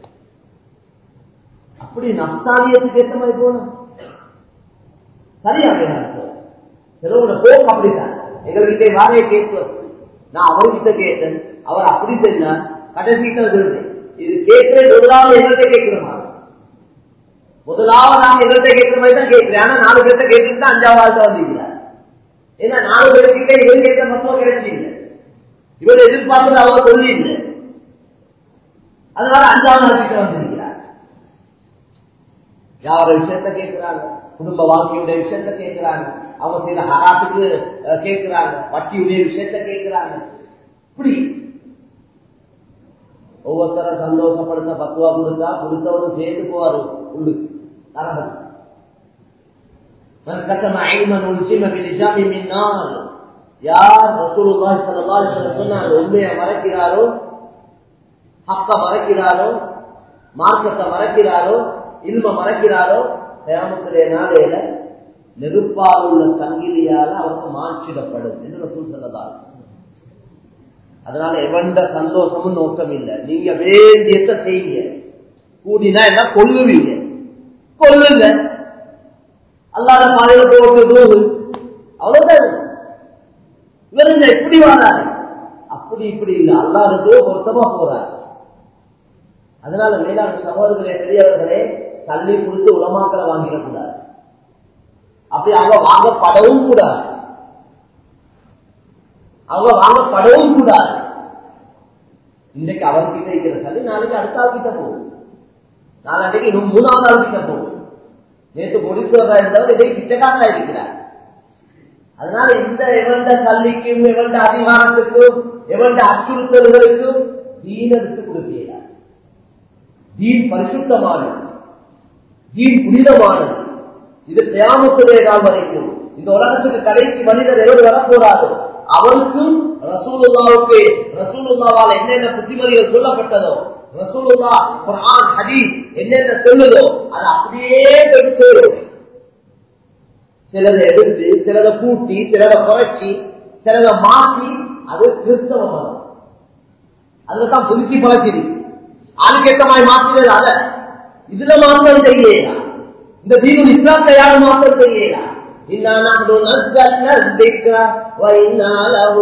அப்படி நப்தானியத்துக்கு ஏற்ற மாதிரி போன சரியா சிலவங்க போக்கு அப்படித்தான் எங்ககிட்ட வாழைய கேட்குவார் நான் அவர்கிட்ட கேட்டேன் அவர் அப்படி செஞ்சார் கடைசிட்ட வருது இது கேட்கிறேன் முதலாவது எங்கள்கிட்ட கேட்கிற மாதிரி முதலாவது நான் எங்கள்கிட்ட கேட்கிற மாதிரி தான் கேட்கிறேன் ஆனா நாலு பேர்த்த கேட்டுட்டு தான் அஞ்சாவது ஆள்கிட்ட வந்திருக்கிறார் ஏன்னா நாலு பேர்கிட்ட இவர் கேட்ட மொத்தம் கிடைச்சில்லை இவர் எதிர்பார்த்தது அவர் சொல்லி இல்லை அதனால அஞ்சாவது ஆட்சிக்கு வந்திருக்கிறார் யார விஷயத்த கேட்கிறாங்க குடும்ப வாழ்க்கையுடைய விஷயத்த கேட்கிறாங்க அவங்க செய்த ஹராத்துக்கு அஹ், கேட்கிறாங்க வட்டியுடைய விஷயத்த கேட்கிறாங்க இப்படி ஒவ்வொருத்தரும் சந்தோஷப்படுத்த பத்துவா கொடுத்தா கொடுத்தவரும் சேர்த்து போவாரு உள்ளுக்கு நரகம் من كتم علما ألزم بلجام من نار யார் ரசூலுல்லாஹி ஸல்லல்லாஹு அலைஹி வஸல்லம் சொன்னாங்க உண்மையை மறைக்கிறாரோ ஹக்க மறைக்கிறாரோ மார்க்கத்தை மறைக்கிறாரோ இல்ம மறைக்கிறாரோ கியாமத்துடைய நாளையில நெருப்பால் உள்ள சங்கிலியால அவருக்கு மாற்றிடப்படும் என்று ரசூல் ஸல்லல்லாஹு அலைஹி வஸல்லம். அதனால எவண்ட சந்தோஷமும் நோக்கம் இல்லை நீங்க வேண்டியத்தை செய்யுங்க கூடினா என்ன கொல்லுவீங்க கொல்லுங்க அல்லாத பாதையில போட்டு போகுது அவ்வளவுதான் இவருங்க இப்படி வராரு அப்படி இப்படி இல்லை அல்லாதது பொருத்தமா போறாரு அதனால மேலான சகோதரர்களே பெரியவர்களே தள்ளி கொடுத்து உலமாக்களை வாங்கிடக்கூடாது அப்படி அவங்க வாங்கப்படவும் கூடாது அவங்க வாங்கப்படவும் கூடாது இன்றைக்கு அவர்கிட்ட இருக்கிற சளி நாளைக்கு அடுத்த ஆள்கிட்ட போகும் நாளைக்கு இன்னும் மூணாவது ஆள்கிட்ட போகும் நேற்று பொடிசுவதா இருந்தவர் இதை கிட்டக்காரா இருக்கிறார் அதனால இந்த எவண்ட கல்விக்கும் எவண்ட அதிகாரத்துக்கும் எவண்ட அச்சுறுத்தல்களுக்கும் தீன விட்டு கொடுக்கிறார் தீன் பரிசுத்தமானது தீன் புனிதமானது இது தியாமத்துடைய நாள் வரைக்கும் இந்த உலகத்துக்கு கடைசி மனிதர் எவர் வரப்போறாரோ அவருக்கும் ரசூலுல்லாவுக்கு ரசூலுல்லாவால் என்னென்ன புத்திமதிகள் சொல்லப்பட்டதோ ரசூலுல்லா குர்ஆன் ஹதீஸ் என்னென்ன சொல்லுதோ அது அப்படியே போய் சேரும் சிலதை எடுத்து சிலதை கூட்டி சிலதை குறைச்சி சிலதை மாற்றி அது கிறிஸ்தவ மதம் அதுலதான் புதுக்கி பழக்கிது ஆளுக்கேற்ற மாதிரி மாற்றினது அத இதுல மாற்றம் செய்யலாம் இந்த தீவு இஸ்லாத்தை யாரும் மாற்றம் செய்யலாம் إنا نحن نزلنا الذكر وإنا له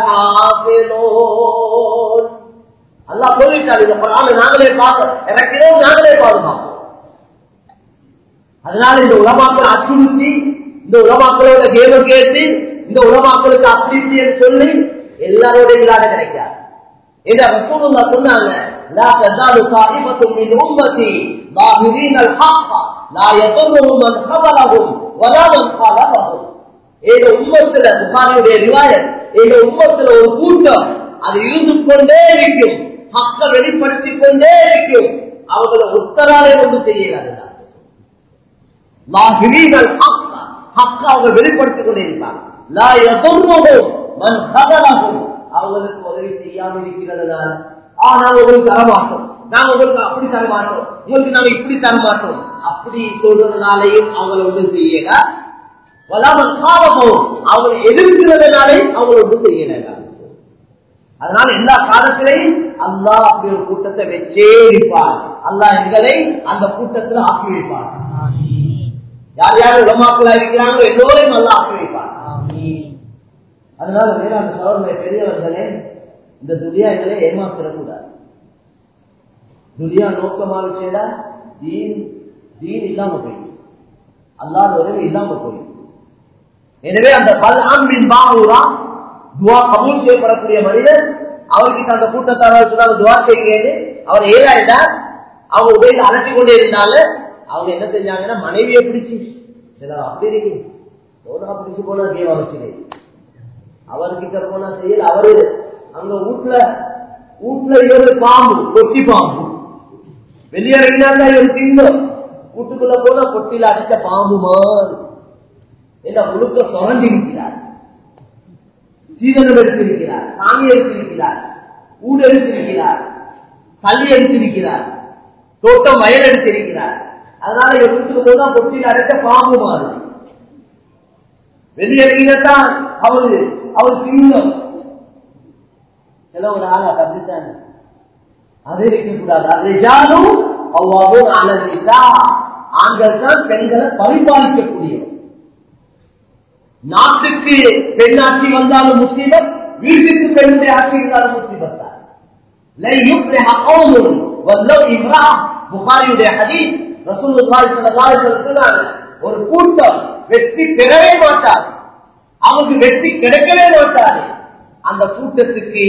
لحافظون அல்லாஹ் சொல்லிட்டார் இந்த குரானை நாங்களே பார்க்க இறக்கிறோம் நாங்களே பாதுகாப்போம் அதனால இந்த உலமாக்கள் அச்சுறுத்தி இந்த உலமாக்களோட கேம கேட்டு இந்த உலமாக்களுக்கு அப்படி இப்படின்னு சொல்லி எல்லாரோட விளையாட கிடைக்காது இத ரசூலுல்லா சொன்னாங்க لا تزال طائفة من أمتي ظاهرين الحق لا يضرهم من خذلهم ولا من خالفهم ஏதோ உம்மத்துல புகாரியுடைய ரிவாயத் ஏதோ உம்மத்துல ஒரு கூட்டம் அது இருந்து கொண்டே இருக்கும் ஹக்க வெளிப்படுத்திக் கொண்டே இருக்கும் அவர்களை உத்தராலே கொண்டு செய்யலாம் லாஹிரீகள் ஹக்க ஹக்க அவங்க வெளிப்படுத்திக் கொண்டே இருப்பாங்க லா யதுர்ருஹும் மன் ஹதலஹும் அவங்களுக்கு உதவி செய்யாம இருக்கிறது தான் ஆ நாங்க உங்களுக்கு தர மாட்டோம் நாங்க உங்களுக்கு அப்படி தர மாட்டோம் உங்களுக்கு நாங்க இப்படி தர மாட்டோம் அப்படி சொல்றதுனாலையும் அவங்களை உதவி செய்யல வலாமல் காலமும் அவங்களை எதிர்க்கிறதுனாலே அவங்களை ஒன்றும் செய்யல அதனால எல்லா காலத்திலையும் அல்லாஹ் அப்படி ஒரு கூட்டத்தை வச்சே இருப்பார் அல்லாஹ் எங்களை அந்த கூட்டத்துல ஆக்கி வைப்பார் யார் யார் உலமாக்களா இருக்கிறாங்களோ எல்லோரையும் நல்லா ஆக்கி வைப்பார் அதனால வேளாண் சோழர்களை பெரியவர்களே இந்த துரியாக்களை ஏமாத்திடக்கூடாது துரியா நோக்கமாக செய்தா தீன் தீன் இல்லாம போயிடும் அல்லாத உறவு இல்லாம போயிடும் எனவே அந்த பல்ஆமின் பாகூரா துவா கபூல் செய்யப்படக்கூடிய மனிதர் அவர்கிட்ட அந்த கூட்டத்தாரர் சொன்னாங்க துவா செய்யுங்க அவர் ஏழாயிட்டா அவங்க உதவியில் அலட்டி கொண்டே இருந்தாங்க அவங்க என்ன செஞ்சாங்கன்னா மனைவியை பிடிச்சு சிலர் அப்படி இருக்கு சோதா பிடிச்சு போனா கேவ வச்சுது அவர்கிட்ட போனா செய்யல அவரு அங்க வீட்டுல வீட்டுல இவரு பாம்பு கொட்டி பாம்பு வெளியேறினா இவர் திங்கம் வீட்டுக்குள்ள போனா கொட்டில அடிச்ச பாம்பு மாதிரி என்ன முழுக்க சுரண்டி இருக்கிறார் சீதனம் எடுத்திருக்கிறார் சாமி எடுத்திருக்கிறார் ஊடு எடுத்திருக்கிறார் கல்வி எடுத்திருக்கிறார் தோட்டம் வயல் எடுத்திருக்கிறார் அதனால இவர் வீட்டுக்கு போனா கொட்டில அடைச்ச பாம்பு மாதிரி வெளியேறினதான் அவரு அவர் சிங்கம் சில ஒரு ஆளா தப்பித்தாங்க அது இருக்கக்கூடாது அது யாரும் அவ்வாவும் அழகிட்டா ஆண்கள் தான் பெண்களை பரிபாலிக்கக்கூடியவர் நாட்டுக்கு பெண்ணாட்சி வந்தாலும் முஸ்லிமத் வீட்டுக்கு பெண்ணுடைய ஆட்சி இருந்தாலும் முஸ்லிமத் தான் புகாரியுடைய ஹதீஸ் ரசூலுல்லாஹி ஸல்லல்லாஹு அலைஹி வஸல்லம் ஒரு கூட்டம் வெற்றி பெறவே மாட்டார் அவருக்கு வெற்றி கிடைக்கவே மாட்டாரு அந்த கூட்டத்துக்கு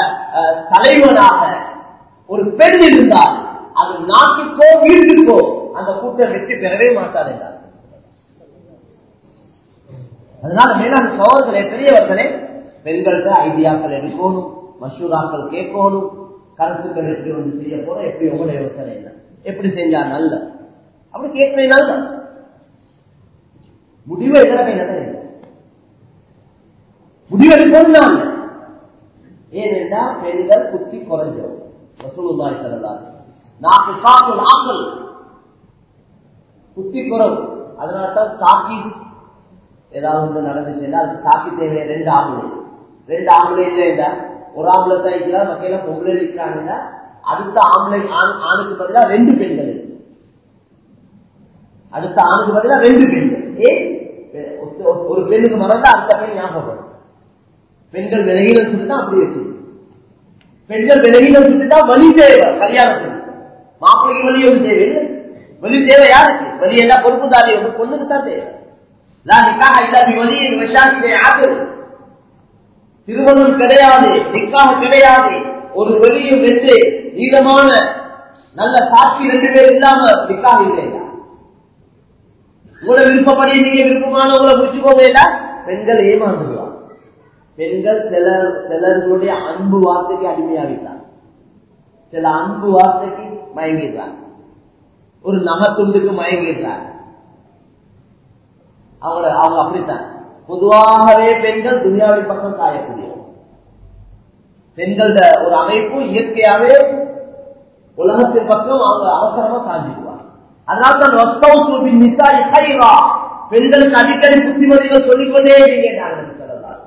தலைவனாக ஒரு பெண் இருந்தால் அது நாட்டுக்கோ வீட்டுக்கோ அந்த கூட்டம் வெற்றி பெறவே மாட்டார் என்றார் அதனால மேலான சோழர்களே பெரியவர்களே பெண்கள்கிட்ட ஐடியாக்கள் எடுக்கணும் மசூராக்கள் கேட்கணும் கருத்துக்கள் எப்படி வந்து செய்ய போறோம் எப்படி உங்களோட யோசனை என்ன எப்படி செஞ்சா நல்ல அப்படி கேட்கவே நல்ல முடிவு எத்தனை கையில முடிவெடுக்கணும் நான் ஏனென்றா பெண்கள் புத்தி குறைஞ்சோம் வசூலுல்லாய் செல்லலாம் நாக்கு சாக்கு நாக்கள் புத்தி குறவு அதனால தான் சாக்கி ஏதாவது ஒன்று நடந்துச்சுன்னா அது சாக்கி தேவை ரெண்டு ஆம்பளை ரெண்டு ஆம்பளை இல்லைண்டா ஒரு ஆம்பளை தான் இருக்கிறா மக்கள் பொம்பளை இருக்கிறாங்கன்னா அடுத்த ஆம்பளை ஆண் ஆணுக்கு பதிலாக ரெண்டு பெண்கள் இருக்கு அடுத்த ஆணுக்கு பதிலாக ரெண்டு பெண்கள் ஏன் ஒரு பெண்ணுக்கு மறந்தா அடுத்த பெண் ஞாபகம் பெண்கள் விலகினம் சொல்லி தான் அப்படி வச்சு பெண்கள் விலகினம் சொல்லி தான் வழி தேவை கல்யாணத்துக்கு மாப்பிள்ளைக்கு வழி ஒரு தேவை இல்லை வழி தேவை யாருக்கு வழி என்ன பொறுப்புதாரி ஒன்று பொண்ணுக்கு தான் தேவை திருமணம் கிடையாது நிக்காக கிடையாது ஒரு வெளியும் ரெண்டு நீளமான நல்ல சாட்சி ரெண்டு பேர் இல்லாம நிக்காக இல்லையா உங்களோட விருப்பப்படி நீங்க விருப்பமானவங்களை முடிச்சுக்கோங்க பெண்கள் ஏமாந்துருவாங்க பெண்கள் சிலர் சிலர்களுடைய அன்பு வார்த்தைக்கு அடிமையாகிட்டாங்க சில அன்பு வார்த்தைக்கு மயங்கிடுறாங்க ஒரு நகத்துண்டுக்கு மயங்கிடுறாங்க அவங்க அவங்க அப்படித்தான் பொதுவாகவே பெண்கள் துனியாவின் பக்கம் சாயக்கூடிய பெண்களோட ஒரு அமைப்பு இயற்கையாவே உலகத்தின் பக்கம் அவங்க அவசரமா சாஞ்சிடுவாங்க அதனால்தான் பெண்களுக்கு அடிக்கடி புத்திமதிகள் சொல்லிக்கொண்டே நீங்க சொல்லலாம்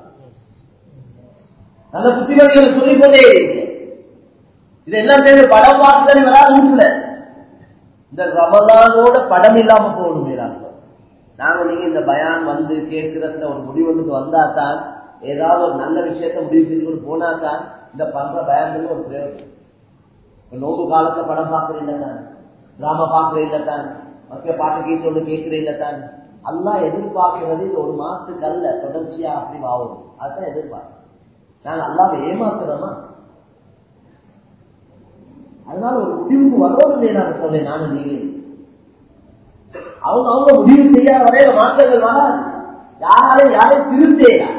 நல்ல புத்திமதிகளை சொல்லிக்கொண்டே இருக்கீங்க இதெல்லாம் சேர்ந்து படம் பார்த்து வராது வீட்டுல இந்த ரமதானோட படம் இல்லாம போகணும் மேலாங்க நாங்க நீங்க இந்த பயான் வந்து கேட்கிறதுல ஒரு முடிவு வந்து வந்தா தான் ஏதாவது ஒரு நல்ல விஷயத்த முடிவு செஞ்சு போனா தான் இந்த பண்ற பயான்கள் ஒரு பிரயோஜனம் நோம்பு காலத்துல படம் பாக்குறீங்க தான் டிராமா பாக்குறீங்க தான் மற்ற பாட்டு கீட்டு ஒன்று கேட்கிறீங்க தான் எல்லாம் எதிர்பார்க்கிறது இது ஒரு மாசத்துக்கு அல்ல தொடர்ச்சியா அப்படி ஆகும் அதுதான் எதிர்பார்க்க நாங்க அல்லாம ஏமாத்துறோமா அதனால ஒரு முடிவுக்கு வரணும் நான் சொல்றேன் நானும் நீங்க அவங்க அவங்க முடிவு செய்யாத வரையில மாற்றங்கள் வராது யாராலையும் யாரையும் திருத்தேடா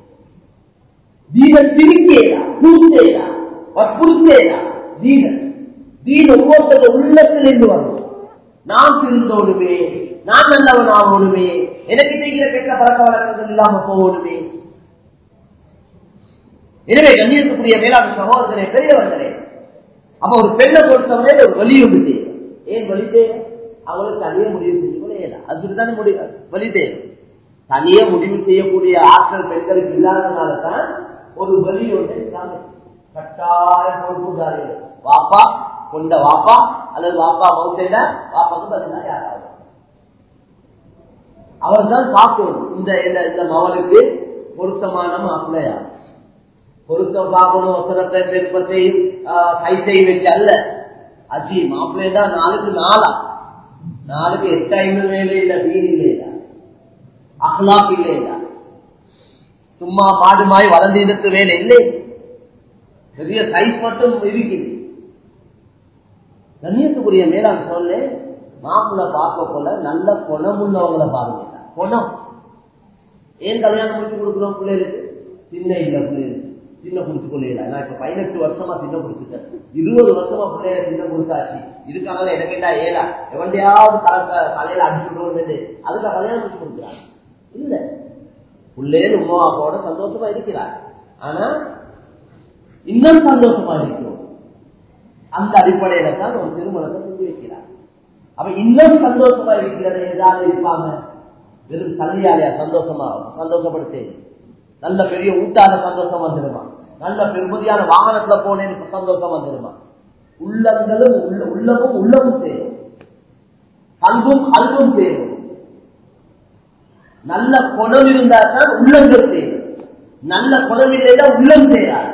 தீன திரிக்கேடா கூத்தேடா வற்புறுத்தேடா தீன தீன ஒவ்வொருத்தர உள்ளத்தில் இருந்து வரும் நான் திருந்தோடுமே நான் நல்லவன் ஆகணுமே எனக்கு செய்கிற கெட்ட பழக்க வழக்கங்கள் இல்லாம போகணுமே எனவே கண்ணியத்துக்குரிய மேலாண் சகோதரர்களே பெரியவர்களே அப்ப ஒரு பெண்ணை பொறுத்தவரை ஒரு வலி உண்டு தேவை ஏன் வலி தேவை அவளுக்கு தனியே முடிவு செஞ்சு கூட ஏதா அதுதானே முடிவு வலி தேவை தனியே முடிவு செய்யக்கூடிய ஆற்றல் பெண்களுக்கு இல்லாதனால தான் ஒரு வலி ஒன்று கட்டாய பொறுப்புதாரி வாப்பா கொண்ட வாப்பா அல்லது வாப்பா மவுத்தேட வாப்பாக்கு பதிலா யாராவது அவர் தான் பார்க்கணும் இந்த இந்த மவனுக்கு பொருத்தமான மாப்பிள்ளையா பொருத்தம் பார்க்கணும் வசனத்தை விருப்பத்தையும் கைத்தையும் வச்சு அல்ல அஜி மாப்பிள்ளை தான் நாளுக்கு நாளா நாளுக்கு எட்டு ஐநூறு வேலை இல்ல வீடு இல்லையா அஹ்லாக் இல்லையா சும்மா பாடுமாய் வளர்ந்து வேலை இல்லை பெரிய சைஸ் மட்டும் இருக்குது கண்ணியத்துக்குரிய மேலாண் சொல்ல மாப்பிள்ள பார்க்க போல நல்ல குணம் உள்ளவங்களை பாருங்க குணம் ஏன் கல்யாணம் முடிச்சு கொடுக்கணும் பிள்ளைகளுக்கு சின்ன இல்ல பிள்ளைகளுக்கு சின்ன குடிச்சு கொள்ளையில நான் இப்ப பதினெட்டு வருஷமா சின்ன குடிச்சுட்டேன் இருபது வருஷமா பிள்ளைய சின்ன குடிச்சாச்சு இதுக்காக எனக்கு என்ன ஏலா எவன்டையாவது கலக்க தலையில அடிச்சுடுவோம் அதுக்கு கல்யாணம் முடிச்சு கொடுக்குறாங்க இல்ல பிள்ளைகள் உமா அப்பாவோட சந்தோஷமா இருக்கிறார் ஆனா இன்னும் சந்தோஷமா இருக்கிறோம் அந்த அடிப்படையில தான் ஒரு திருமணத்தை செஞ்சு வைக்கிறார் அப்ப இன்னும் சந்தோஷமா இருக்கிறது ஏதாவது இருப்பாங்க வெறும் தள்ளியாலையா சந்தோஷமா சந்தோஷப்படுத்தி நல்ல பெரிய ஊட்டான சந்தோஷம் வந்துருமா நல்ல பெருமதியான வாகனத்துல போனேன்னு சந்தோஷம் வந்துருமா உள்ளங்களும் உள்ள உள்ளமும் உள்ளமும் சேரும் கல்வும் கல்வும் சேரும் நல்ல குணம் இருந்தா தான் உள்ளங்கள் சேரும் நல்ல குணம் இல்லைன்னா உள்ளம் சேராது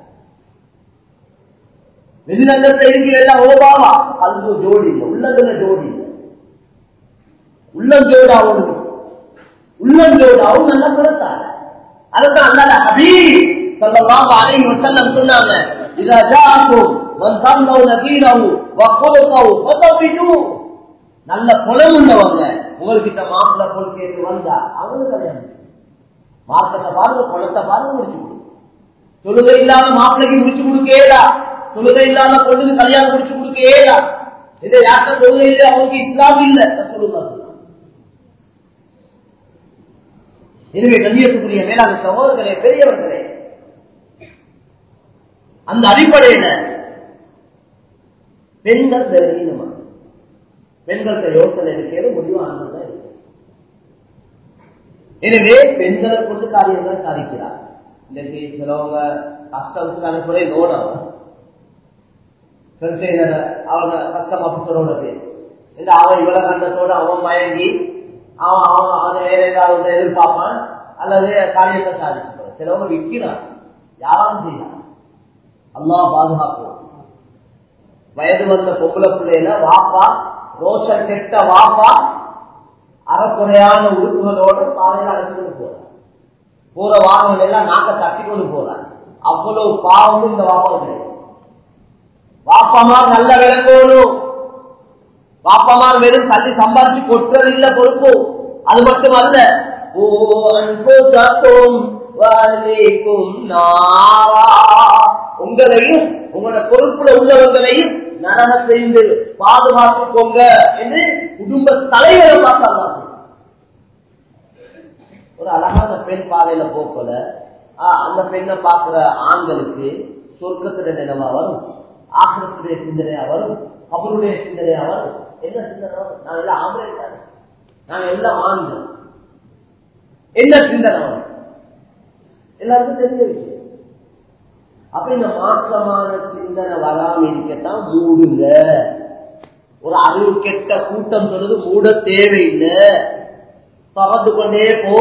வெளிநகரத்துல இருக்கிற ஓபாவா கல்வு ஜோடி இல்லை உள்ளத்துல ஜோடி இல்லை உள்ளம் ஜோடாவும் உள்ளம் ஜோடாவும் நல்ல குணத்தால அதுதான் அல்லாத ஹபீப் ஸல்லல்லாஹு அலைஹி வஸல்லம் சொன்னாங்க இதா ஜாஅக்கும் மன் தம்னவுன தீனஹு வ குலுகஹு ஃபதபிஜு நல்ல குலம் உள்ளவங்க உங்ககிட்ட மாப்பிள்ள பொல் கேட்டு வந்தா அவங்களுக்கு கல்யாணம் மார்க்கத்தை பாருங்க குளத்தை பாருங்க முடிச்சு கொடு தொழுகை இல்லாத மாப்பிள்ளைக்கு முடிச்சு கொடுக்கேடா தொழுகை இல்லாத பொண்ணுக்கு கல்யாணம் முடிச்சு கொடுக்கேடா இதை யார்கிட்ட தொழுகை இல்லை அவங்களுக்கு இஸ்லாம் இல்லை சொல்லுங்க எனவே கண்ணியத்துக்குரிய மேலான சகோதரர்களே பெரியவர்களே அந்த அடிப்படையில பெண்கள் தைரியமா பெண்கள்கிட்ட யோசனை இருக்கிறது முடிவானதான் இருக்கு எனவே பெண்களை கொண்டு காரியங்களை சாதிக்கிறார் இன்றைக்கு சிலவங்க கஷ்டத்துக்கு அனுப்புறே லோனம் அவங்க கஸ்டம் ஆபீசரோட பேர் இந்த அவன் இவ்வளவு கண்டத்தோட அவன் மயங்கி அவன் அவன் அதை வேற ஏதாவது எதிர்பார்ப்பான் அல்லது காரியத்தை சாதிச்சுப்பான் சிலவங்க விற்கிறான் யாரும் செய்யலாம் அல்லா பாதுகாக்கும் வயது வந்த பொம்பளை பிள்ளையில வாப்பா ரோஷன் கெட்ட வாப்பா அறக்குறையான உறுப்புகளோட பாதையில அழைச்சு கொண்டு போறான் போற வாகனம் எல்லாம் நாக்க தட்டி கொண்டு போறான் அவ்வளவு பாவமும் இந்த வாப்பம் கிடையாது வாப்பமார் நல்ல விளங்கணும் வாப்பமார் வெறும் தள்ளி சம்பாதிச்சு கொட்டுறது இல்ல பொறுப்பு அது மட்டும் அல்ல உங்களையும் உங்களோட பொறுப்புல உள்ளவங்களையும் நரக செய்து பாதுகாத்துக்கோங்க என்று குடும்ப தலைவரை பார்த்தாங்க ஒரு அழகான பெண் பாதையில போக்கல அந்த பெண்ணை பார்க்கிற ஆண்களுக்கு சொர்க்கத்துல நிலவா வரும் ஆசிரத்துடைய சிந்தனையா வரும் அவருடைய சிந்தனையா வரும் என்ன சிந்தனை வரும் நாங்க எல்லாம் ஆம்பளை தானே நாங்க எல்லாம் ஆண்கள் என்ன சிந்தனை வரும் எல்லாருக்கும் தெரிஞ்ச விஷயம் அப்ப இந்த மாற்றமான சிந்தனை வராம இருக்கத்தான் மூடுங்க ஒரு அறிவு கெட்ட கூட்டம் சொல்றது மூட தேவையில்லை பறந்து கொண்டே போ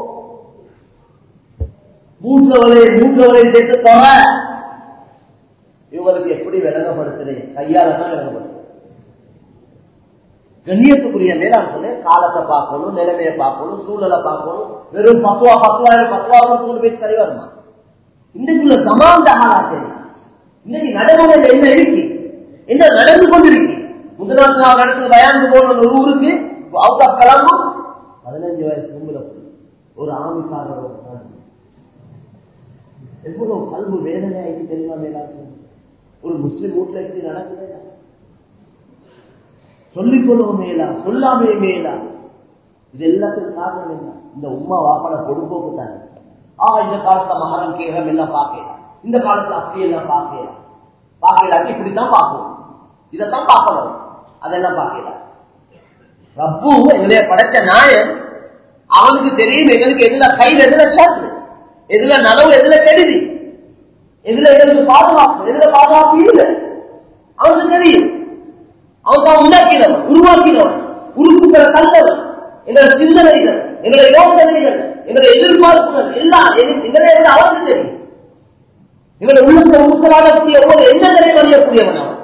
மூன்றவளை மூன்றவளை சேர்த்து தொற இவங்களுக்கு எப்படி விளங்கப்படுத்துறேன் கையால தான் விளங்கப்படுத்துறேன் கண்ணியத்துக்குரிய மேலாண் சொல்லு காலத்தை பார்க்கணும் நிலைமையை பார்க்கணும் சூழலை பார்க்கணும் வெறும் பத்துவா பத்துவாயிரம் பத்துவாயிரம் நூறு பேர் சரி வருமா இன்றைக்குள்ள சமாந்த ஆளாச்சு இன்னைக்கு நடைமுறையில் என்ன இருக்கு என்ன நடந்து கொண்டிருக்கு முதல் நாள் நடத்துல பயானுக்கு போன ஒரு ஊருக்கு அவுட் ஆஃப் கிளம்பு பதினஞ்சு வயசு கும்பல ஒரு ஆமிக்காரரோட எவ்வளவு கல்வி வேதனை ஆயிட்டு தெரியுமா மேலாச்சு ஒரு முஸ்லிம் வீட்டுல எப்படி நடக்குது சொல்லிக் கொள்ளவும் மேலா சொல்லாமே மேலா இது எல்லாத்துக்கும் காரணம் என்ன இந்த உமா வாப்பட பொடுப்போக்கு தானே ஆ இந்த காலத்துல மகரம் கேரம் எல்லாம் பார்க்கலாம் இந்த காலத்துல அப்படியெல்லாம் பார்க்கலாம் பார்க்கலாட்டி இப்படித்தான் பார்க்கணும் இதைத்தான் பார்க்கணும் அதெல்லாம் பார்க்கலாம் ரப்பு எங்களைய படைச்ச நாயன் அவனுக்கு தெரியும் எங்களுக்கு எதுல கையில் எதுல சாத்து எதுல நலவு எதுல கெடுதி எதுல எங்களுக்கு பாதுகாப்பு எதுல பாதுகாப்பு இல்லை அவனுக்கு தெரியும் அவன் தான் உண்டாக்கினவன் உருவாக்கினவன் உறுப்புகளை தந்தவன் எங்களோட சிந்தனைகள் எங்களுடைய யோசனைகள் எங்களுடைய எதிர்பார்ப்புகள் எல்லாம் எங்களை அவனுக்கு தெரியும் எங்களுடைய உள்ளத்தை ஊசலாடக்கூடிய ஒரு எண்ணங்களை அறியக்கூடியவன் அவன்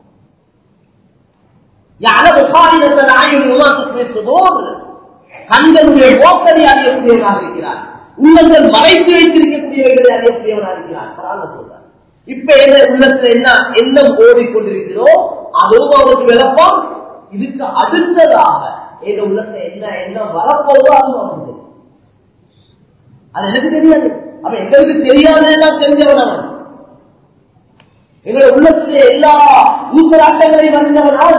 யாரது சாதினத்தை நாயுடைய உமாக்கு சுதோர் கண்களுடைய போக்கரை அறியக்கூடியவனாக இருக்கிறார் உள்ளங்கள் மறைத்து வைத்திருக்கக்கூடியவர்களை அறியக்கூடியவனாக இருக்கிறார் பரவாயில்ல சொல்றார் இப்ப என்ன உள்ளத்துல என்ன எண்ணம் ஓடிக்கொண்டிருக்கிறதோ அதுவும் அவருக்கு விளப்பம் இதுக்கு அடுத்ததாக எங்க உள்ளத்துல என்ன என்ன வரப்போதோ அதுவும் அவனுக்கு தெரியும் அது எனக்கு தெரியாது அப்ப எங்களுக்கு தெரியாததெல்லாம் தெரிஞ்சவன் அவன் எங்களுடைய உள்ளத்துடைய எல்லா ஊசலாட்டங்களையும் அறிந்தவனால்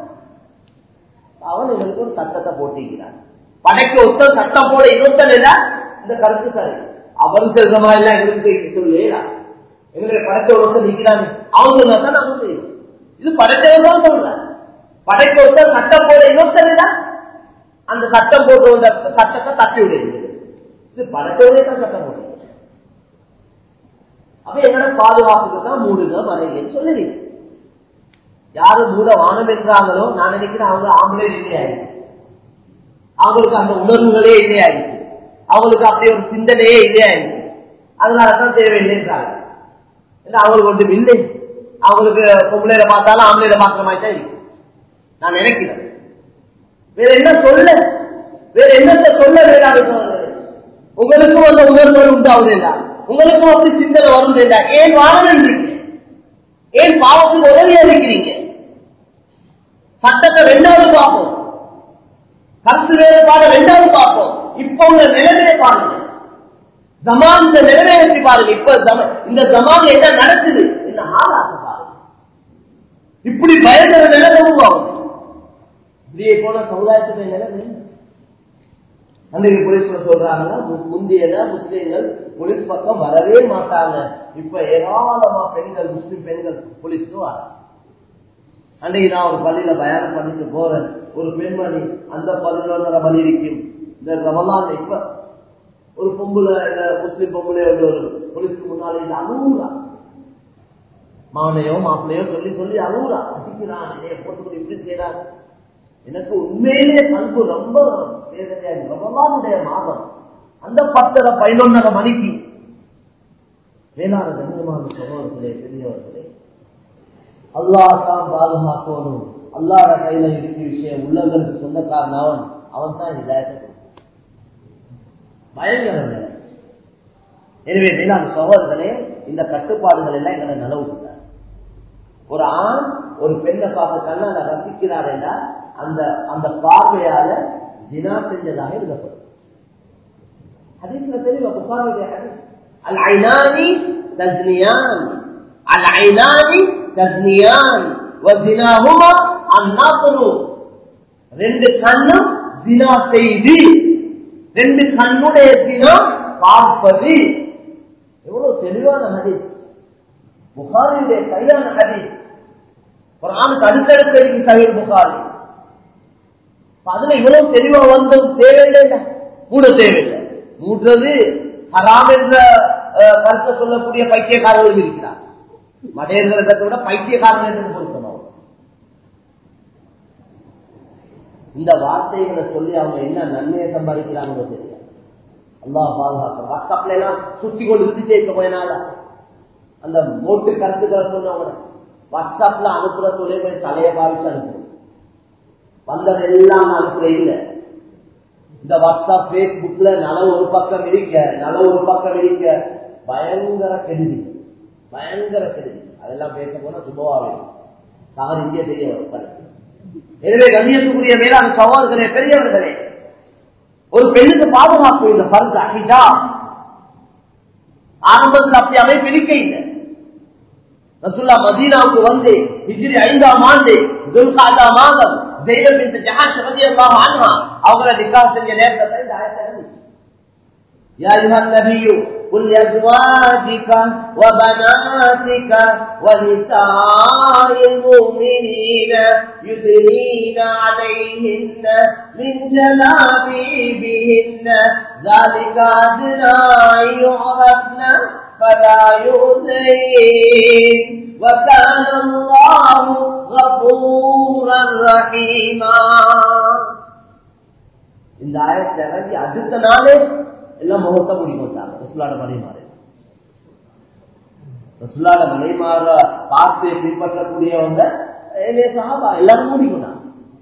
அவன் எங்களுக்கு ஒரு சட்டத்தை போட்டிருக்கிறான் படைக்க ஒருத்தர் சட்டம் போட இன்னொருத்தர் இல்ல இந்த கருத்து சரி அவன் சொல்ற மாதிரி எல்லாம் எங்களுக்கு சொல்லல எங்களை படைச்ச ஒருத்தர் நிற்கிறாங்க அவங்க சொன்னா தான் நாங்க செய்வோம் இது படைச்சவன் தான் சொல்றேன் படைக்க ஒருத்தர் சட்டம் போட இன்னொருத்தர் இல்ல அந்த சட்டம் போட்டு வந்த சட்டத்தை தட்டி விடுறது இது படைச்சவனே தான் சட்டம் போடுறது அப்ப என்னோட பாதுகாப்புக்கு தான் மூடுங்க மறைங்கன்னு சொல்லுறீங்க யாரு மூட வானம் என்றாங்களோ நான் நினைக்கிறேன் அவங்க ஆம்பளை இல்லையாயிருக்கு அவங்களுக்கு அந்த உணர்வுகளே இல்லையாயிருக்கு அவங்களுக்கு அப்படி ஒரு சிந்தனையே இல்லையாயிருக்கு அதனாலதான் தேவையில்லைன்றாங்க அவங்களுக்கு ஒன்றும் இல்லை அவங்களுக்கு பொம்பளையில பார்த்தாலும் ஆம்பளையில பார்க்கிற மாதிரி தான் இருக்கு நான் நினைக்கிறேன் வேற என்ன சொல்ல வேற என்னத்தை சொல்ல வேண்டாம் உங்களுக்கும் அந்த உணர்வுகள் உண்டாவது இல்ல உங்களுக்கும் அப்படி சிந்தனை வரும் இல்ல ஏன் வாழ ஏன் பாவத்துக்கு உதவியா இருக்கிறீங்க சட்டத்தை ரெண்டாவது பார்ப்போம் கருத்து வேறுபாடு ரெண்டாவது பார்ப்போம் இப்ப உள்ள நிலைமையை பாருங்க ஜமான் இந்த நிலைமையை வச்சு பாருங்க இப்ப ஜம- இந்த ஜமான் என்ன நடக்குது என்ன ஆளாக பாருங்க இப்படி பயங்கர நிலைமை உருவாகும் இப்படியே போன சமுதாயத்துடைய நிலைமை அன்றைக்கு போலீஸ்ல சொல்றாங்கன்னா மு- முந்தையன முஸ்லீம்கள் போலீஸ் பக்கம் வரவே மாட்டாங்க இப்ப ஏராளமா பெண்கள் முஸ்லிம் பெண்கள் போலீஸ்க்கு வராங்க அன்னைக்கு நான் ஒரு பள்ளியில பயானம் பண்ணிட்டு போறேன் ஒரு பெண்மணி அந்த பதினொன்றரை மணி இருக்கும் இந்த ரமலான் இப்ப ஒரு பொம்புல இல்ல முஸ்லிம் பொம்புல ஒரு போலீஸ்க்கு முன்னாலே இது அழுகுறா மாவனையோ மாப்பிள்ளையோ சொல்லி சொல்லி அழுகுறா அடிக்கிறான் என்னைய போட்டு இப்படி செய்யறாங்க எனக்கு உண்மையிலே பண்பு ரொம்ப வேதனையா இருக்கு. ரமலானுடைய மாதம் அந்த பத்தரை பதினொன்னரை மணிக்கு வேளாண் கண்ணியமான சகோதரர்களே பெரியவர்களே அல்லாஹ் தான் பாதுகாக்கணும் அல்லாட கையில இருக்கிற விஷயம் உள்ளவங்களுக்கு சொந்தக்காரன் அவன் அவன் தான் இதாயத்தை பயங்கர நிலை எனவே மேலாண் சகோதரர்களே இந்த கட்டுப்பாடுகள் எல்லாம் எங்களை நலவுகிறார் ஒரு ஆண் ஒரு பெண்ணை பார்க்க கண்ணால ரசிக்கிறார் என்றால் அந்த அந்த பார்வையால தினா செஞ்சதாக எழுதப்படும் ஹதீஸ்ல தெளிவா புகாருடைய ஹதீஸ் அல் ஐனானி தஸ்னியான் அல் ஐனானி தஸ்னியான் வதினாஹுமா அந்நாத்தரு ரெண்டு கண்ணும் தினா செய்து ரெண்டு கண்ணுடைய தினா பார்ப்பது எவ்வளவு தெளிவான ஹதீஸ் புகாரியுடைய சரியான ஹதீஸ் குரானுக்கு அடுத்தடுத்து இருக்கு சஹீல் புகாரி அதுல இவ்வளவு தெளிவா வந்தும் தேவையில்லை மூட தேவையில்லை மூடுறது ஹராம் என்ற அஹ், கருத்தை சொல்லக்கூடிய பைத்தியக்காரர்கள் இருக்கிறார் மடையர்களை விட பைத்தியக்காரர்கள் என்று பொருத்தணும் இந்த வார்த்தைகளை சொல்லி அவங்க என்ன நன்மையை சம்பாதிக்கிறாங்க தெரியும் அல்லாஹ் பாதுகாக்க வாட்ஸ்அப்ல எல்லாம் சுத்தி கொண்டு இருந்து சேர்க்க போயினால அந்த மோட்டு கருத்துக்களை சொன்னவங்க வாட்ஸ்அப்ல அனுப்புற சொல்லி போய் தலையை பாவிச்சு அனுப்பும் வந்தது எல்லாம் அனுப்புற இல்ல இந்த வாட்ஸ்அப் பேஸ்புக்ல நலவு ஒரு பக்கம் இருக்க நலவு ஒரு பக்கம் இருக்க பயங்கர கெடுதி பயங்கர கெடுதி அதெல்லாம் பேச போனா சுபவாவே சகர் இந்திய தெரிய வரும். எனவே கண்ணியத்துக்குரிய மேலாண் சவால்களே பெரியவர்களே ஒரு பெண்ணுக்கு பாதுகாப்பு இந்த பருத்து அகிதா ஆரம்பத்தில் அப்படி அமைப்பு இருக்க இல்லை ரசுல்லா மதீனாவுக்கு வந்து ஹிஜ்ரி ஐந்தாம் ஆண்டு துல்காதா மாதம் ஜெயிலம் இந்த ஜஹாஷ் ரலியல்லாஹு அன்ஹா அவங்கள நிக்காஹ் செஞ்ச நேரத்துல இந்த ஆயத்தை இறங்குச்சு. يا أيها النبي قل لأزواجك وبناتك ونساء المؤمنين يدنين عليهن من جلابيبهن ذلك أدنى أن يعرفن فلا يؤذين وكان الله غفورا رحيما இந்த ஆயத்தை இறங்கி அடுத்த நாளே எல்லாம் முகத்தை மூடி கொண்டாங்க ரசுல்லாட மலைமாறு ரசுல்லாட மலைமாற பார்த்து பின்பற்றக்கூடியவங்க ஏலே சஹாபா எல்லாரும் மூடி கொண்டாங்க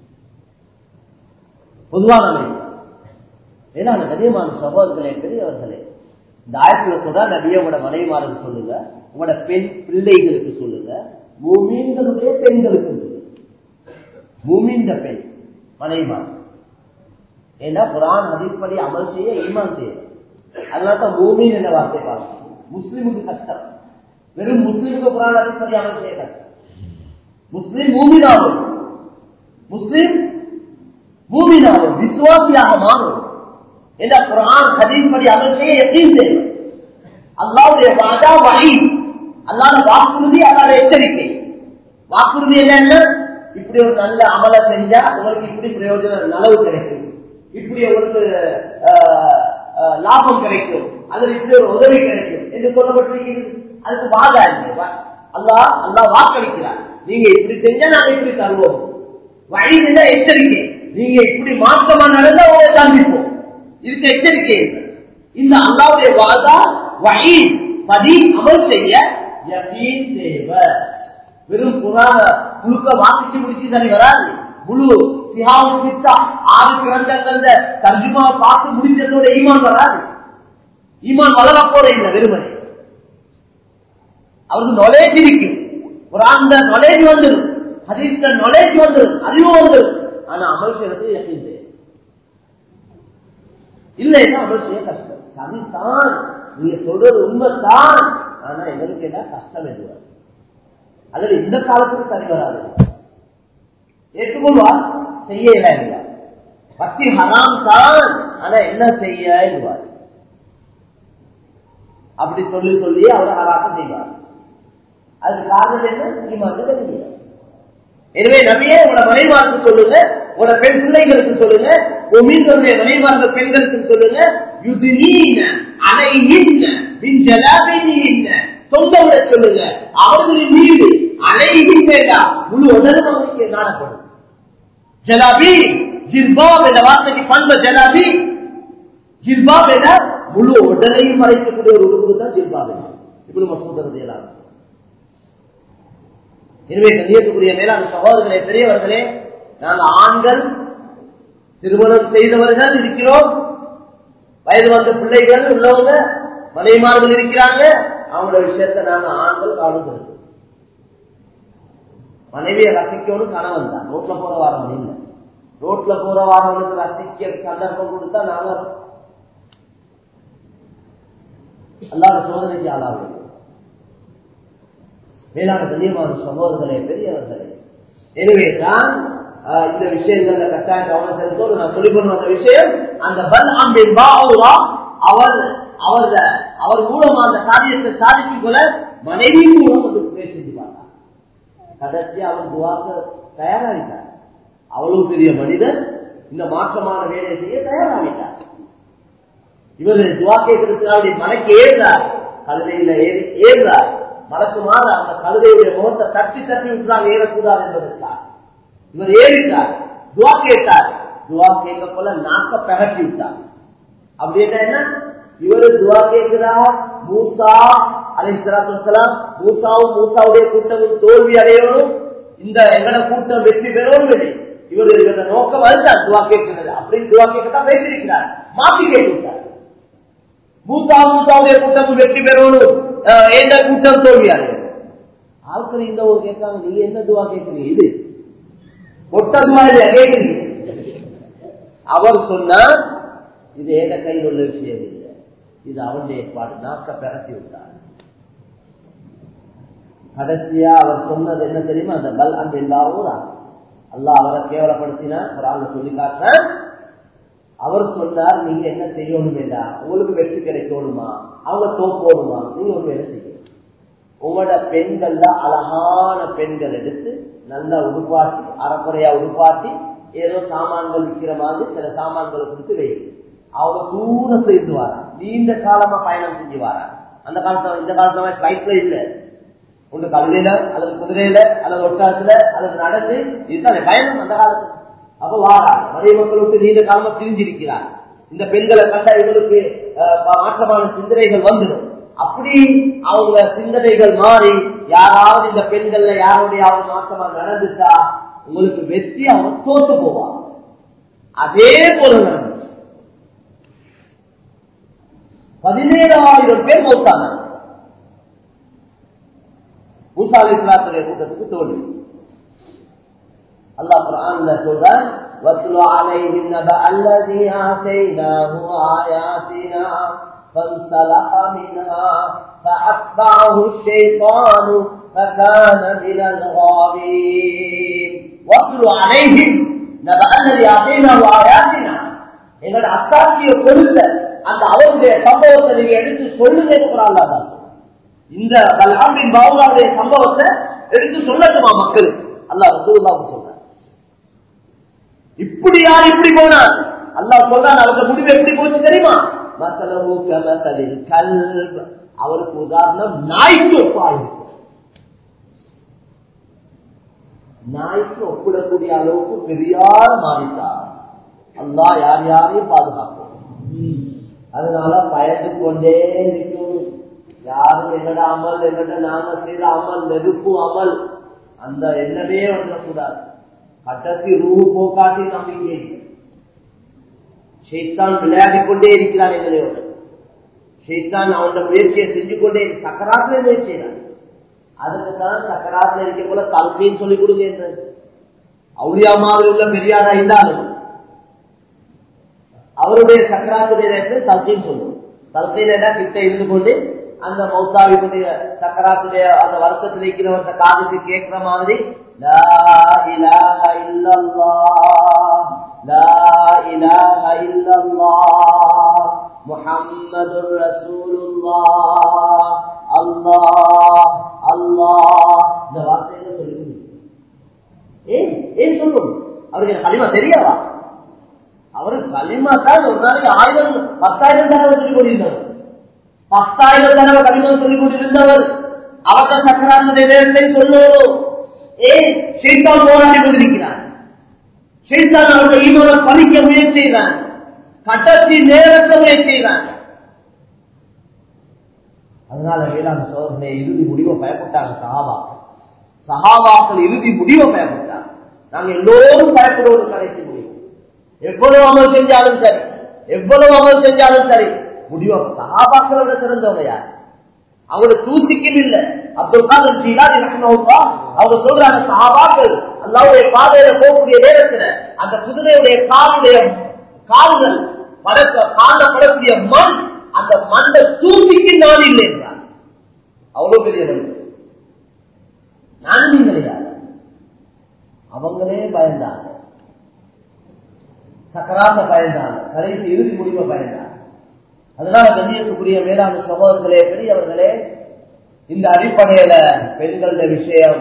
பொதுவான அமைப்பு ஏன்னா அந்த கதியமான சகோதரர்களே பெரியவர்களே இந்த ஆயத்துல சொல்ற நபிய உங்களோட மனைமாருக்கு சொல்லுங்க உங்களோட பெண் பிள்ளைகளுக்கு சொல்லுங்க மூமீன்களுடைய பெண்களுக்கு சொல்லுங்க மூமீன்ற பெண் மனைமார் ஏன்னா குரான் ஹதீஸ் படி அமல் செய்ய ஈமான் செய்ய அதனால தான் மூமின் என்ற வார்த்தை பார்க்கணும் முஸ்லிமுக்கு கஷ்டம் வெறும் முஸ்லிமுக்கு குரான் ஹதீஸ் படி அமல் செய்ய கஷ்டம் முஸ்லிம் மூமினாகும் முஸ்லிம் மூமினாகும் விசுவாசியாக மாறும் என்ற குரான் ஹதீஸ் படி அமல் செய்ய எத்தையும் தேவை அல்லாவுடைய வாதா வழி அல்லாத வாக்குறுதி அல்லாத எச்சரிக்கை வாக்குறுதி என்னன்னா இப்படி ஒரு நல்ல அமலை செஞ்சா உங்களுக்கு இப்படி பிரயோஜனம் நலவு கிடைக்கும் இப்படி உங்களுக்கு ஆஹ், ஆஹ், லாபம் கிடைக்கும் அல்லது இப்படி ஒரு உதவி கிடைக்கும் என்று சொல்லப்பட்டிருக்கிறது அதுக்கு வாதா இல்லை அல்லாஹ் அல்லாஹ் வாக்களிக்கிறார் நீங்க இப்படி செஞ்சா நாங்க இப்படி தருவோம் வழி இருந்தா எச்சரிக்கை நீங்க இப்படி மாற்றமா நடந்தா உங்களை காண்பிப்போம் இதுக்கு எச்சரிக்கை இல்லை. இந்த அல்லாவுடைய வாதா வழி படி அமல் செய்ய யகீன் தேவை வெறும் புறான முழுக்க வாசிச்சு முடிச்சு சரி வராது முழு சிஹாவு சித்தா ஆறு கிரந்தங்கள்ல தர்ஜுமா பார்த்து முடிச்சதோட ஈமான் வராது ஈமான் வளர போற இல்லை வெறுமனை அவருக்கு நாலேஜ் இருக்கும் ஒரு அந்த நாலேஜ் வந்துடும் ஹதீஸ்ல நாலேஜ் வந்து அறிவு வந்து ஆனா அமல் செய்யறது யக்கீன் இல்லைன்னா அமல் செய்ய கஷ்டம் சரிதான் நீங்க சொல்றது உண்மைதான் ஆனா எங்களுக்கு என்ன கஷ்டம் என்று அதுல இந்த காலத்துக்கு சரி வராது ஏற்றுக்கொள்வார் செய்ய என்றார் பக்தி ஹராம் தான் ஆனா என்ன செய்ய என்றுவார் அப்படி சொல்லி சொல்லி அவர் ஹராசம் செய்வார் அதுக்கு காரணம் என்ன ஈமான் எனவே நபியே உங்களோட மனைவாருக்கு சொல்லுங்க உங்களோட பெண் பிள்ளைகளுக்கு சொல்லுங்க மீன்களுடைய மனைவார்கள் பெண்களுக்கு சொல்லுங்க யுதினீன அலையின்ன மின் ஜலாபினின்ன சொந்த விட சொல்லுங்க அவர்களின் மீது அலையின் வேண்டாம் முழு உடலும் அவருக்கு நாடப்படும் ஜலாபி ஜில்பாப் என்ற வார்த்தைக்கு பண்ப ஜலாபி ஜில்பாப் என முழு உடலையும் மறைக்கக்கூடிய ஒரு உறுப்பு தான் ஜில்பாப் இப்படி மசூதரது எல்லாம் எனவே கண்ணியத்துக்குரிய மேலான சகோதரர்களே பெரியவர்களே நாங்கள் ஆண்கள் திருமணம் செய்தவர்கள் இருக்கிறோம் வயது வந்த பிள்ளைகள் உள்ளவங்க மனைமார்கள் இருக்கிறாங்க அவங்களோட விஷயத்த நாங்க ஆண்கள் காணுகிறது மனைவியை ரசிக்கணும் கணவன் தான் ரோட்ல போற வாரம் இல்லை ரோட்ல போற வாரவனுக்கு ரசிக்க சந்தர்ப்பம் கொடுத்தா நாங்க அல்லாத சோதனைக்கு ஆளாகும் மேலான கண்ணியமான சகோதரர்களே பெரியவர்களே எனவே தான் இந்த விஷயங்கள்ல கட்டாய கவனம் செலுத்தோடு நான் சொல்லிக் கொண்டு வந்த விஷயம் அந்த பல் அம்பின் பாவுரா அவர் அவர் அவர் மூலமா அந்த காரியத்தை சாதிக்கும் போல மனைவி மூலம் வந்து பேசி பார்த்தார் கடைசி அவர் துவாக்க தயாராகிட்டார் அவ்வளவு பெரிய மனிதர் இந்த மாற்றமான வேலையை செய்ய தயாராகிட்டார் இவர் துவா கேட்கறதுக்காக மலைக்கு ஏறுறார் கழுதையில ஏறி ஏறுறார் மலக்கு மாற அந்த கழுதையுடைய முகத்தை தட்டி தட்டி விட்டுறாங்க ஏறக்கூடாது என்பதற்காக இவர் ஏறிட்டார் துவா கேட்டார் துவா கேட்க போல நாக்க பகட்டி விட்டார் அப்படின்னா என்ன இவரு துவா கேட்கிறார் மூசா அலைசலாம் மூசாவும் மூசாவுடைய கூட்டமும் தோல்வி அடையணும் இந்த எங்கட கூட்டம் வெற்றி பெறவும் இல்லை இவர் இவர நோக்கம் அதுதான் துவா கேட்கிறது அப்படின்னு துவா கேட்கத்தான் பேசியிருக்கிறார் மாற்றி கேட்டுவிட்டார் மூசா மூசாவுடைய கூட்டம் வெற்றி பெறணும் எந்த கூட்டம் தோல்வி அடையும் ஆட்கள் இந்த ஒரு கேட்காங்க நீங்க என்ன துவா கேட்கிறீங்க இது ஒட்ட துவா இல்லையா கேட்கிறீங்க அவர் சொன்னார் இது எந்த கையில் உள்ள விஷயம் இல்லை இது அவனுடைய ஏற்பாடு நாக்க பெறட்டி விட்டார் கடைசியா அவர் சொன்னது என்ன தெரியுமா அந்த பல் அந்த எல்லாரும் அல்லா அவரை கேவலப்படுத்தினார் ஒரு ஆள் சொல்லி காட்டுறார் அவர் சொன்னார் நீங்க என்ன செய்யணும் வேண்டாம் உங்களுக்கு வெற்றி கிடைக்கணுமா அவங்க தோக்கணுமா நீங்க ஒரு வேலை செய்யணும் உங்களோட பெண்கள்ல அழகான பெண்கள் எடுத்து நல்லா உருப்பாட்டி அறக்குறையா உருப்பாட்டி ஏதோ சாமான்கள் விற்கிற மாதிரி சில சாமான்களை கொடுத்து வைக்கும் அவங்க தூரம் செய்து வாரா நீண்ட காலமா பயணம் செஞ்சு வாரா அந்த காலத்துல இந்த காலத்துல பிளைட்ல இல்ல ஒன்று கழுதையில அல்லது குதிரையில அல்லது ஒட்டாத்துல அல்லது நடந்து இதுதான் பயணம் அந்த காலத்துல அப்ப வாரா மனித மக்கள் விட்டு நீண்ட காலமா பிரிஞ்சிருக்கிறார் இந்த பெண்களை கண்டா இவங்களுக்கு மாற்றமான சிந்தனைகள் வந்துடும் அப்படி அவங்க சிந்தனைகள் மாறி யாராவது இந்த பெண்கள்ல யாருடைய அவங்க மாற்றமா நடந்துட்டா உங்களுக்கு வெற்றி அவங்க தோத்து போவாங்க அதே போல நடந்துச்சு பதினேழாயிரம் பேர் மௌத்தாங்க மூசாலி இஸ்லாத்துடைய கூட்டத்துக்கு தோல்வி அல்லாஹ் குர்ஆன்ல சொல்றான் وَاتْلُ عَلَيْهِمْ نَبَأَ الَّذِي آتَيْنَاهُ آيَاتِنَا فانسلخ منها فأتبعه الشيطان فكان من الغاوين واتل عليهم نبأ الذي آتيناه آياتنا எங்களோட அத்தாட்சியை கொடுத்த அந்த அவருடைய சம்பவத்தை நீங்க எடுத்து சொல்லுங்க தான் இந்த கல்ஹாமின் பாபுலாவுடைய சம்பவத்தை எடுத்து சொல்லட்டுமா மக்களுக்கு அல்லாஹ் ரசூலுல்லாஹ் சொல்ற இப்படி யார் இப்படி போனார் அல்லாஹ் சொல்றான் அவருக்கு முடிவு எப்படி போச்சு தெரியுமா மசலவு கமசலில் கல்ப் அவருக்கு உதாரணம் நாய்க்கு ஒப்பாயிருக்கு நாய்க்கு ஒப்பிடக்கூடிய அளவுக்கு பெரியார் மாறிட்டார் அல்லாஹ் யார் யாரையும் பாதுகாக்கும் அதனால பயந்து கொண்டே இருக்கும் யாரும் எங்கட அமல் எங்கட நாம செய்த அமல் நெருப்பு அமல் அந்த எண்ணமே வந்துடக்கூடாது கட்டசி ரூ போக்காட்டி நம்பிக்கை ஷெய்தான் விளையாடி கொண்டே இருக்கிறான் எங்களையோட ஷெய்தான் அவனோட முயற்சியை செஞ்சு கொண்டே சக்கராத்திலே முயற்சி செய்யறான் அதுக்கு தான் சக்கராத்துல இருக்க போல தல்பின்னு சொல்லி கொடுங்க என்றது அவுளியா மாதிரி உள்ள பெரியாரா இருந்தாலும் அவருடைய சக்கராத்துடைய நேரத்தில் தல்பின்னு சொல்லுவோம் தல்கையில கிட்ட இருந்து கொண்டு அந்த மௌத்தாவினுடைய சக்கராத்துடைய அந்த வருஷத்தில் இருக்கிறவர்த்த காதுக்கு கேட்கிற மாதிரி லா இலாஹ இல்லல்லாஹ் லா இலாஹ இல்லல்லாஹ் முஹம்மதுர் ரசூலுல்லாஹ் அல்லாஹ் அல்லாஹ் இந்த வார்த்தையில சொல்லி ஏன் ஏன் சொல்லும் அவருக்கு களிமா தெரியாதா அவரு களிமா தான் ஒரு நாளைக்கு ஆயிரம் பத்தாயிரம் தடவை சொல்லிக் கொண்டிருந்தவர் பத்தாயிரம் தடவை களிமா சொல்லிக் கொண்டிருந்தவர் அவர சக்கராத்துடைய நேரத்தை சொல்லணும் ஏன் ஷெய்தான் போராடி கொண்டிருக்கிறார் ஷெய்தான் அவருடைய ஈமனை பறிக்க முயற்சி செய்கிறான் கட்டத்தி நேரத்தை முயற்சி செய்கிறான் அதனால வேளாண் சோதனை இறுதி முடிவை பயப்பட்டாங்க சஹாபாக்கள் சஹாபாக்கள் இறுதி முடிவை பயப்பட்டாங்க நாங்க எல்லோரும் பயப்படுற ஒரு கடைசி முடிவு எவ்வளவு அமல் செஞ்சாலும் சரி எவ்வளவு அமல் செஞ்சாலும் சரி முடிவு சஹாபாக்களோட சிறந்தவங்க யார் அவங்களோட தூசிக்கும் இல்ல அப்துல் காதர் ஜீலாதி ரஹ்மஹுல்லா அவங்க சொல்றாங்க சஹாபாக்கள் அல்லாவுடைய பாதையில போகக்கூடிய நேரத்துல அந்த குதிரையுடைய காலுடைய கால்கள் படக்க கால படக்கூடிய மண் அந்த மண்ணை தூசிக்கு நான் இல்லை என்றார் அவ்வளவு பெரிய மனிதர் நானும் கிடையாது அவங்களே பயந்தாங்க சக்கராத்த பயந்தாங்க கடைசி இறுதி முடிவை பயந்தாங்க அதனால கண்ணியத்துக்குரிய மேலான சகோதரர்களே பெரியவர்களே இந்த அடிப்படையில பெண்களுடைய விஷயம்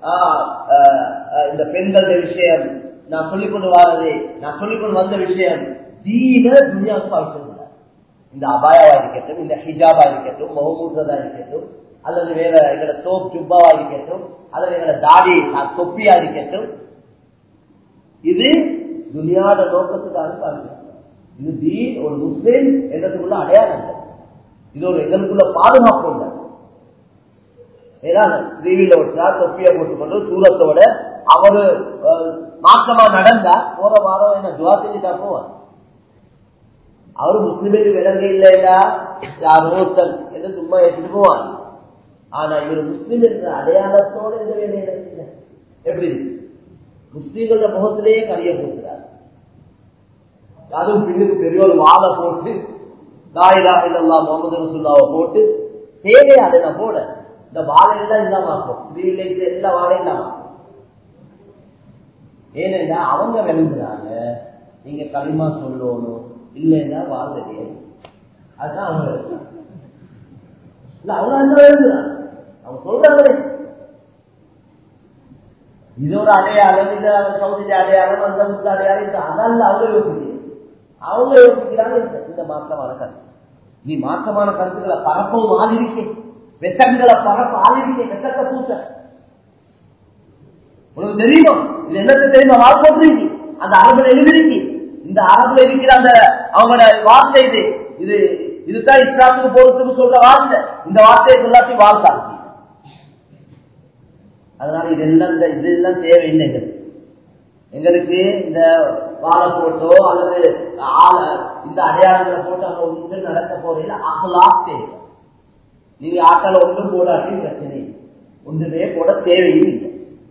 இந்த பெண்களுடைய விஷயம் நான் சொல்லிக்கொண்டு வாரது நான் சொல்லிக்கொண்டு வந்த விஷயம் தீன துணியாவுக்கு அவசியம் இந்த அபாயாவா இருக்கட்டும் இந்த ஹிஜாபா இருக்கட்டும் முகமூற்றதா இருக்கட்டும் அல்லது வேற எங்களோட தோப் ஜுப்பாவா இருக்கட்டும் அல்லது எங்களோட தாடி தொப்பியா இருக்கட்டும் இது துனியாட நோக்கத்துக்காக காண்பிக்கும் இது தீன் ஒரு முஸ்லீம் என்றதுக்குள்ள அடையாளம் இல்லை இது ஒரு எங்களுக்குள்ள பாதுகாப்பு இல்லை ஏன்னா டிவியில விட்டா தொப்பியை போட்டுக்கொண்டு சூரத்தோட அவரு மாற்றமா நடந்தா போற வாரம் என்ன துவா செஞ்சுட்டா போவார் அவரு முஸ்லிமுக்கு விலங்கு இல்லைடா யார் ஒருத்தன் என்று சும்மா எடுத்துட்டு போவான் ஆனா இவர் முஸ்லிம் என்ற அடையாளத்தோட இந்த வேலையை எப்படி முஸ்லீம்கள முகத்திலேயே கரிய போகிறார் அதுவும் பின்னுக்கு பெரிய ஒரு வாழை போட்டு தாயிலா இல்லல்லா முகமது ரசுல்லாவை போட்டு தேவையா அதை நான் போட இந்த வாழை எல்லாம் இல்லாம ஆக்கும் வீட்டில் எல்லா வாழையும் இல்லாம ஏனென்றா அவங்க விளைஞ்சுறாங்க நீங்க களிமா சொல்லணும் இல்லைன்னா வாழ்றதே அதுதான் அவங்க இல்ல அவங்க அந்த விளைஞ்சுறாங்க அவங்க சொல்றாங்களே இது ஒரு அடையாளம் இது சவுதி அடையாளம் அந்த முத்த அடையாளம் இது அதல்ல அவங்க யோசிக்கிறேன் அவங்க யோசிக்கிறாங்க இந்த மாற்றமான கருத்து நீ மாற்றமான கருத்துக்களை பரப்பவும் ஆளிருக்கே வெத்தங்களை பரப்ப ஆளிருக்கே வெத்தத்தை பூச உனக்கு தெரியுமா இது என்னத்தை தெரியுமா வாழ் போட்டுருக்கீங்க அந்த அரபுல எழுதிருக்கி இந்த அரபுல இருக்கிற அந்த அவங்களோட வார்த்தை இது இது இதுதான் இஸ்லாத்துக்கு போறதுக்கு சொல்ற வார்த்தை இந்த வார்த்தையை சொல்லாட்டி வாழ்த்தாங்க அதனால இதெல்லாம் இந்த இதெல்லாம் தேவையில்லை எங்களுக்கு எங்களுக்கு இந்த வாழை போட்டோ அல்லது ஆள இந்த அடையாளங்களை போட்டு அங்க ஒன்று நடக்க போறீங்க அகலா தேவை நீங்க ஆட்கள் ஒன்றும் போடாட்டி பிரச்சனை ஒன்றுமே போட தேவையும் இல்லை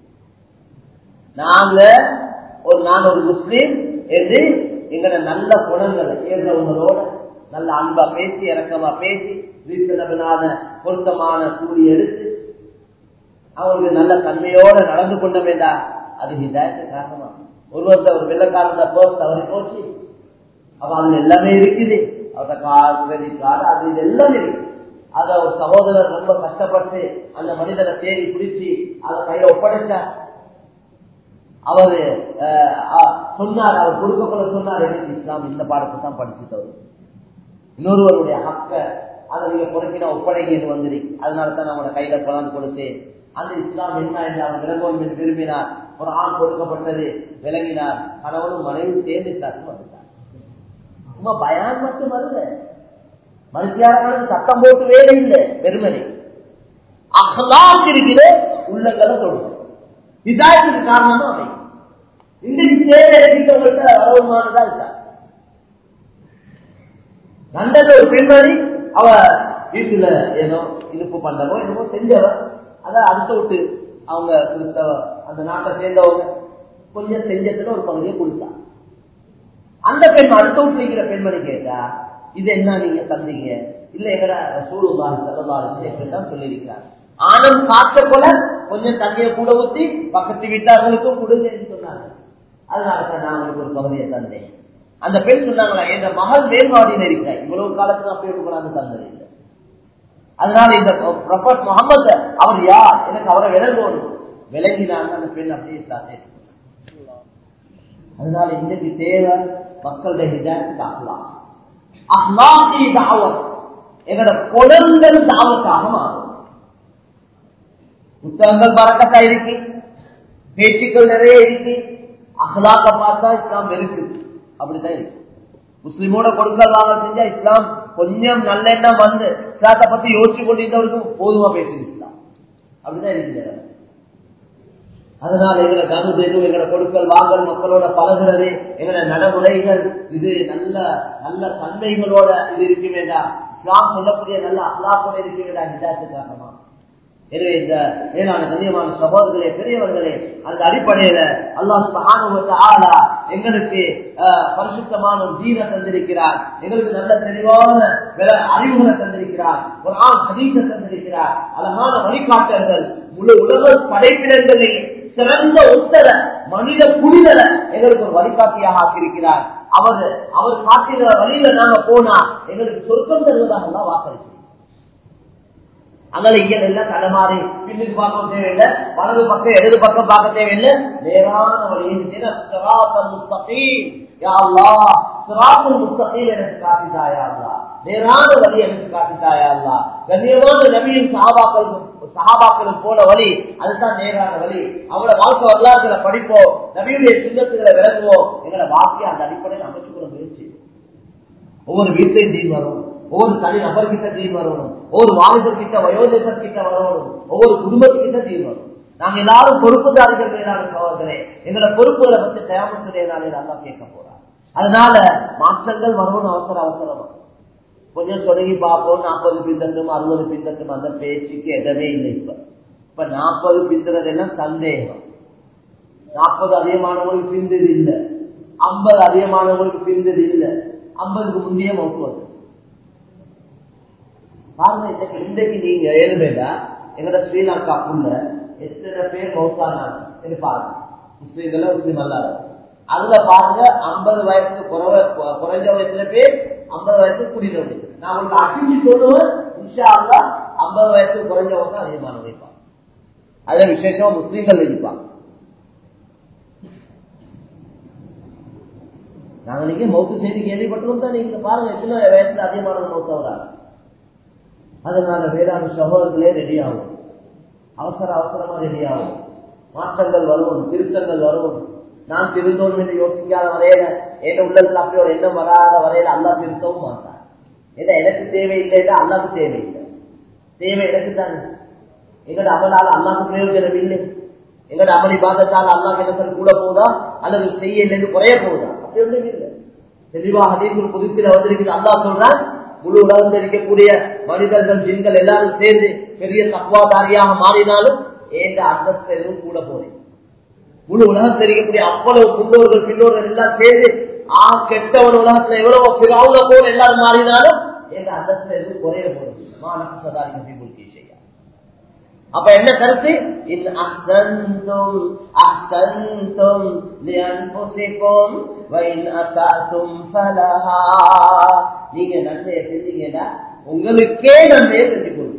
நாங்க ஒரு நான் ஒரு முஸ்லீம் என்று எங்களோட நல்ல குணங்களை சேர்ந்தவங்களோட நல்ல அன்பா பேசி இறக்கமா பேசி வீட்டில் பொருத்தமான கூலி எடுத்து அவங்களுக்கு நல்ல தன்மையோட நடந்து கொண்ட வேண்டாம் அது ஹிதாயத்து காரணமா ஒருவர் ஒரு வெள்ளக்காரந்த போஸ்ட் தவறி போச்சு அப்ப அதுல எல்லாமே இருக்குது அவரோட கார் கிரெடிட் கார்டு அது இது எல்லாமே இருக்கு அத ஒரு சகோதரர் ரொம்ப கஷ்டப்பட்டு அந்த மனிதனை தேடி பிடிச்சி அதை கையில ஒப்படைச்சார் அவரு சொன்னார் அவர் கொடுக்கப்பட சொன்னார் எனக்கு இஸ்லாம் இந்த பாடத்தை தான் படிச்சுட்டவர் இன்னொருவருடைய ஹக்க அதை நீங்க குறைக்கினா ஒப்படைங்கன்னு வந்துரு அதனால தான் நம்மளோட கையில கொண்டாந்து கொடுத்து அந்த இஸ்லாம் என்ன என்று அவர் விளங்கும் என்று விரும்பினார் ஒரு ஆண் கொடுக்கப்பட்டது விளங்கினார் கணவனும் மனைவி சேர்ந்து இஸ்லாத்துக்கு வந்துட்டார் சும்மா பயான் மட்டும் வரல மனுஷியாரங்களுக்கு சத்தம் போட்டு வேலை இல்லை பெருமதி அகலாக்கு இருக்கிற உள்ளங்களை தொடும் இதாயத்துக்கு காரணமா அவை இன்றைக்கு சேவை எடுக்கிறவங்கள்ட்ட வரவுமானதா இருக்கா நல்லது ஒரு பெண்மணி அவ வீட்டுல ஏதோ இனிப்பு பண்டமோ என்னமோ செஞ்சவ அதை அடுத்த விட்டு அவங்க கிறிஸ்தவ அந்த நாட்டை சேர்ந்தவங்க கொஞ்சம் செஞ்சத்துல ஒரு பகுதியை கொடுத்தா அந்த பெண் அடுத்த வீட்டுல இருக்கிற பெண்மணி கேட்டா இது என்ன நீங்க தந்தீங்க இல்ல எங்கட சூழ்நிலை செல்லலாம் தான் சொல்லியிருக்கிறார் ஆனம் காற்ற போல கொஞ்சம் தண்ணியை கூட ஊத்தி பக்கத்து வீட்டார்களுக்கும் கொடுங்கன்னு சொன்னாங்க அதனாலதான் நான் உங்களுக்கு ஒரு பகுதியை தந்தேன் அந்த பெண் சொன்னாங்களா எங்க மகள் மேம்பாடியில் இருக்க இவ்வளவு காலத்துக்கு அப்படி கொண்டாந்து தந்தது இல்லை அதனால இந்த ப்ரொஃபட் முகமது அவர் யார் எனக்கு அவரை விளங்கணும் விளங்கினாங்க அந்த பெண் அப்படியே தாத்தே அதனால இன்னைக்கு தேவை மக்களுடைய ஹிதாயத்துக்கு அஹ்லா அஹ்லாகி தாவத் எங்களோட குழந்தைகள் தாவத்தாக மாறும் புத்தகங்கள் பறக்கத்தா இருக்கு பேச்சுக்கள் நிறைய இருக்கு அஹ்லாக்க பார்த்தா இஸ்லாம் இருக்கு அப்படித்தான் இருக்கு முஸ்லிமோட கொடுக்கல் வாங்க செஞ்சா இஸ்லாம் கொஞ்சம் நல்ல எண்ணம் வந்து இஸ்லாத்தை பத்தி யோசிச்சு கொண்டிருந்தவருக்கு போதுமா பேசுது இஸ்லாம் அப்படிதான் இருக்குது அதனால எங்களை கருதேது எங்களை கொடுக்கல் வாங்கல் மக்களோட பழகிறது எங்களை நடைமுறைகள் இது நல்ல நல்ல தன்மைகளோட இது இருக்க வேண்டாம் இஸ்லாம் சொல்லக்கூடிய நல்ல அஹ்லாக்கோட இருக்க வேண்டாம் ஹிதாயத்துக்காகமா எனவே இந்த மேலான கண்ணியமான சகோதரர்களே பெரியவர்களே அந்த அடிப்படையில அல்லாஹ் எங்களுக்கு பரிசுத்தமான ஒரு ஜீவ தந்திருக்கிறார் எங்களுக்கு நல்ல தெளிவான அறிவுகளை தந்திருக்கிறார் ஒரு ஆண் ஹதீச தந்திருக்கிறார் அழகான வழிகாட்டல்கள் முழு உலக படைப்பினர்களை சிறந்த உத்தர மனித புனிதர எங்களுக்கு ஒரு வழிகாட்டியாக ஆக்கியிருக்கிறார் அவர் அவர் காட்டுகிற வழியில நாங்க போனா எங்களுக்கு சொர்க்கம் தருவதாக தான் வாக்களிச்சு அதனால இங்க எல்லாம் தலைமாறி பின்னுக்கு பார்க்க தேவையில்லை வலது பக்கம் இடது பக்கம் பார்க்க தேவையில்லை நேரான வழியில் எனக்கு காட்டித்தாயா நேரான வழி எனக்கு காட்டித்தாயா கண்ணியமான நபியின் சகாபாக்கள் சகாபாக்களும் போன வழி அதுதான் நேரான வழி அவரோட வாழ்க்கை வரலாறுகளை படிப்போம் நபியுடைய சின்னத்துகளை விளங்குவோம் எங்களோட வாழ்க்கையை அந்த அடிப்படையில் அமைச்சுக்கிற முயற்சி ஒவ்வொரு வீட்டையும் தீன் வரும் ஒவ்வொரு தனி நபர்கிட்ட தீன் வரணும் ஒவ்வொரு வாலிபர் கிட்ட வயோதிபர் கிட்ட வரணும் ஒவ்வொரு குடும்பத்துக்கிட்ட தீன் வரும் நாங்க எல்லாரும் பொறுப்புதாரிகள் மேலான சோழர்களே எங்களோட பொறுப்புகளை பற்றி தேவத்துடைய நாளில் நல்லா கேட்க போறார் அதனால மாற்றங்கள் வரணும் அவசர அவசரமா கொஞ்சம் தொடங்கி பார்ப்போம் நாற்பது பிந்தட்டும் அறுபது பிந்தட்டும் அந்த பேச்சுக்கு இடமே இல்லை இப்ப இப்ப நாற்பது பிந்தறது எல்லாம் சந்தேகம் நாற்பது அதிகமானவங்களுக்கு பிந்தது இல்லை ஐம்பது அதிகமானவங்களுக்கு பிந்தது இல்லை ஐம்பதுக்கு முந்தைய மௌத்துவது பாருங்க இன்னைக்கு இன்றைக்கு நீங்க ஏழுமேடா எங்கட ஸ்ரீலங்காக்குள்ள எத்தனை பேர் மௌத்தானாங்க என்று பாருங்க முஸ்லீம்கள முஸ்லீம் அல்லாத அதுல பாருங்க ஐம்பது வயசுக்கு குறைவ குறைஞ்சவங்க எத்தனை பேர் ஐம்பது வயசுக்கு குடினவங்க நான் உங்களுக்கு அடிச்சு சொல்லுவேன் இன்ஷா அல்லா ஐம்பது வயசுக்கு குறைஞ்சவங்க தான் அதிகமானவங்க இருப்பாங்க அதுல விசேஷமா முஸ்லீம்கள் இருப்பாங்க நாங்க நீங்க மௌத்து செய்தி கேள்விப்பட்டிருந்தோம் தான் நீங்க பாருங்க எத்தனை வயசுல அதிகமான மௌத்த வராங்க அதனால வேளாண் சகோதரர்களே ரெடி ஆகும் அவசர அவசரமா ரெடி ஆகும் மாற்றங்கள் வரும் திருத்தங்கள் வரும் நான் திருந்தோம் என்று யோசிக்காத வரையில என் உள்ளத்துல அப்படி ஒரு எண்ணம் வராத வரையில அல்லா திருத்தவும் மாட்டார் ஏன்னா எனக்கு தேவையில்லைன்னா அல்லாக்கு தேவையில்லை தேவை எனக்கு தானே எங்கட அமலால் அல்லாக்கு பிரயோஜனம் இல்லை எங்கட அமளி பாதத்தால் அல்லா கிணசல் கூட போதா அல்லது செய்யலைன்னு குறைய போதா அப்படி ஒன்றும் இல்லை தெளிவாக அதீசுல் புதுப்பில வந்திருக்குது அல்லா சொல்றான் முழு உலகத்தில் இருக்கக்கூடிய மனிதர்கள் ஜின்கள் எல்லாரும் சேர்ந்து பெரிய தக்குவாதாரியாக மாறினாலும் ஏந்த அந்தஸ்து எதுவும் கூட போறேன் முழு உலகத்தில் இருக்கக்கூடிய அவ்வளவு முன்னோர்கள் பின்னோர்கள் எல்லாம் சேர்ந்து ஆ கெட்டவன் உலகத்துல எவ்வளவு பிறவுல போல எல்லாரும் மாறினாலும் எங்க அந்தஸ்து எதுவும் குறைய போறது மாணவ சதாரி நபி செய்ய அப்ப என்ன கருத்து இன் அஹ்சன்தும் அஹ்சன்தும் லிஅன்ஃபுசிக்கும் வ இன் அஸஅதும் ஃபலஹா நீங்க நன்மையை செஞ்சீங்கன்னா உங்களுக்கே நன்மையை செஞ்சு கொடுங்க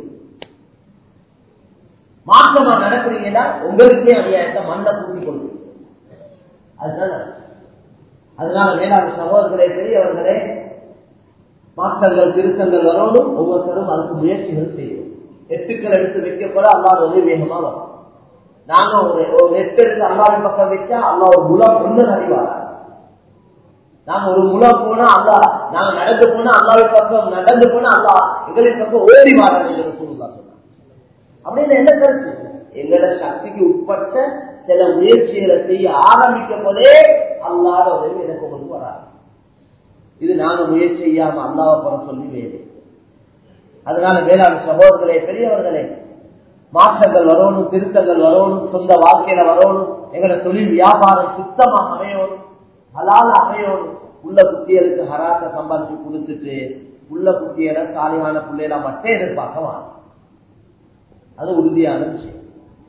மாற்றமா நடக்கிறீங்கன்னா உங்களுக்கே அநியாயத்தை மண்ணை பூட்டி கொடுங்க அதுதான் அதனால மேலான சகோதரர்களே பெரியவர்களே மாற்றங்கள் திருத்தங்கள் வரணும் ஒவ்வொருத்தரும் அதுக்கு முயற்சிகள் செய்யணும் எட்டுக்கள் எடுத்து வைக்கப்பட அல்லாத உதவி வேகமா வரும் நாங்க ஒரு ஒரு எட்டு எடுத்து அல்லாவின் பக்கம் வச்சா அல்லா ஒரு முலம் ஒன்று அறிவார் நாங்க ஒரு முலம் போனா அல்லா நாங்க நடந்து போனா அல்லாவின் பக்கம் நடந்து போனா அல்லா எங்களின் பக்கம் ஓடி வாரன்னு சூழ்நிலை சொன்னாங்க அப்படின்னு என்ன கருத்து எங்களோட சக்திக்கு உட்பட்ட சில முயற்சிகளை செய்ய ஆரம்பிக்கும் போதே அல்லாத உதவி எனக்கு உங்களுக்கு வராது இது நாங்க முயற்சி செய்யாம அல்லாவை போற சொல்லி வேறு அதனால வேளாண் சகோதரர்களே பெரியவர்களே மாற்றங்கள் வரணும் திருத்தங்கள் வரணும் சொந்த வாழ்க்கையில வரணும் எங்களோட தொழில் வியாபாரம் சுத்தமா அமையணும் ஹலால அமையணும் உள்ள குட்டிகளுக்கு ஹராத்த சம்பாதிச்சு கொடுத்துட்டு உள்ள குட்டிகளை சாலியான பிள்ளைகளை மட்டும் எதிர்பார்க்க வாங்க அது உறுதியான விஷயம்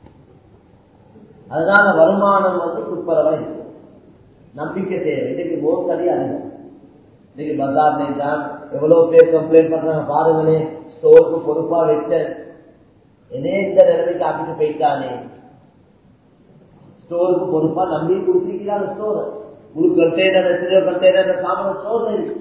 அதனால வருமானம் வந்து துப்பரவா இருக்கு நம்பிக்கை தேவை இன்னைக்கு மோசடி அதிகம் இன்னைக்கு பஜார்ல தான் எவ்வளவு பேர் கம்ப்ளைண்ட் பண்றாங்க பாருங்களே ஸ்டோருக்கு பொறுப்பா வச்ச என்னே இந்த நிலைமைக்கு ஆக்கிட்டு போயிட்டானே ஸ்டோருக்கு பொறுப்பா நம்பி கொடுத்துருக்கிறாங்க ஸ்டோர் முழு கண்டெய்னர் எத்தனையோ கண்டெய்னர் சாமான ஸ்டோர்ல இருக்கு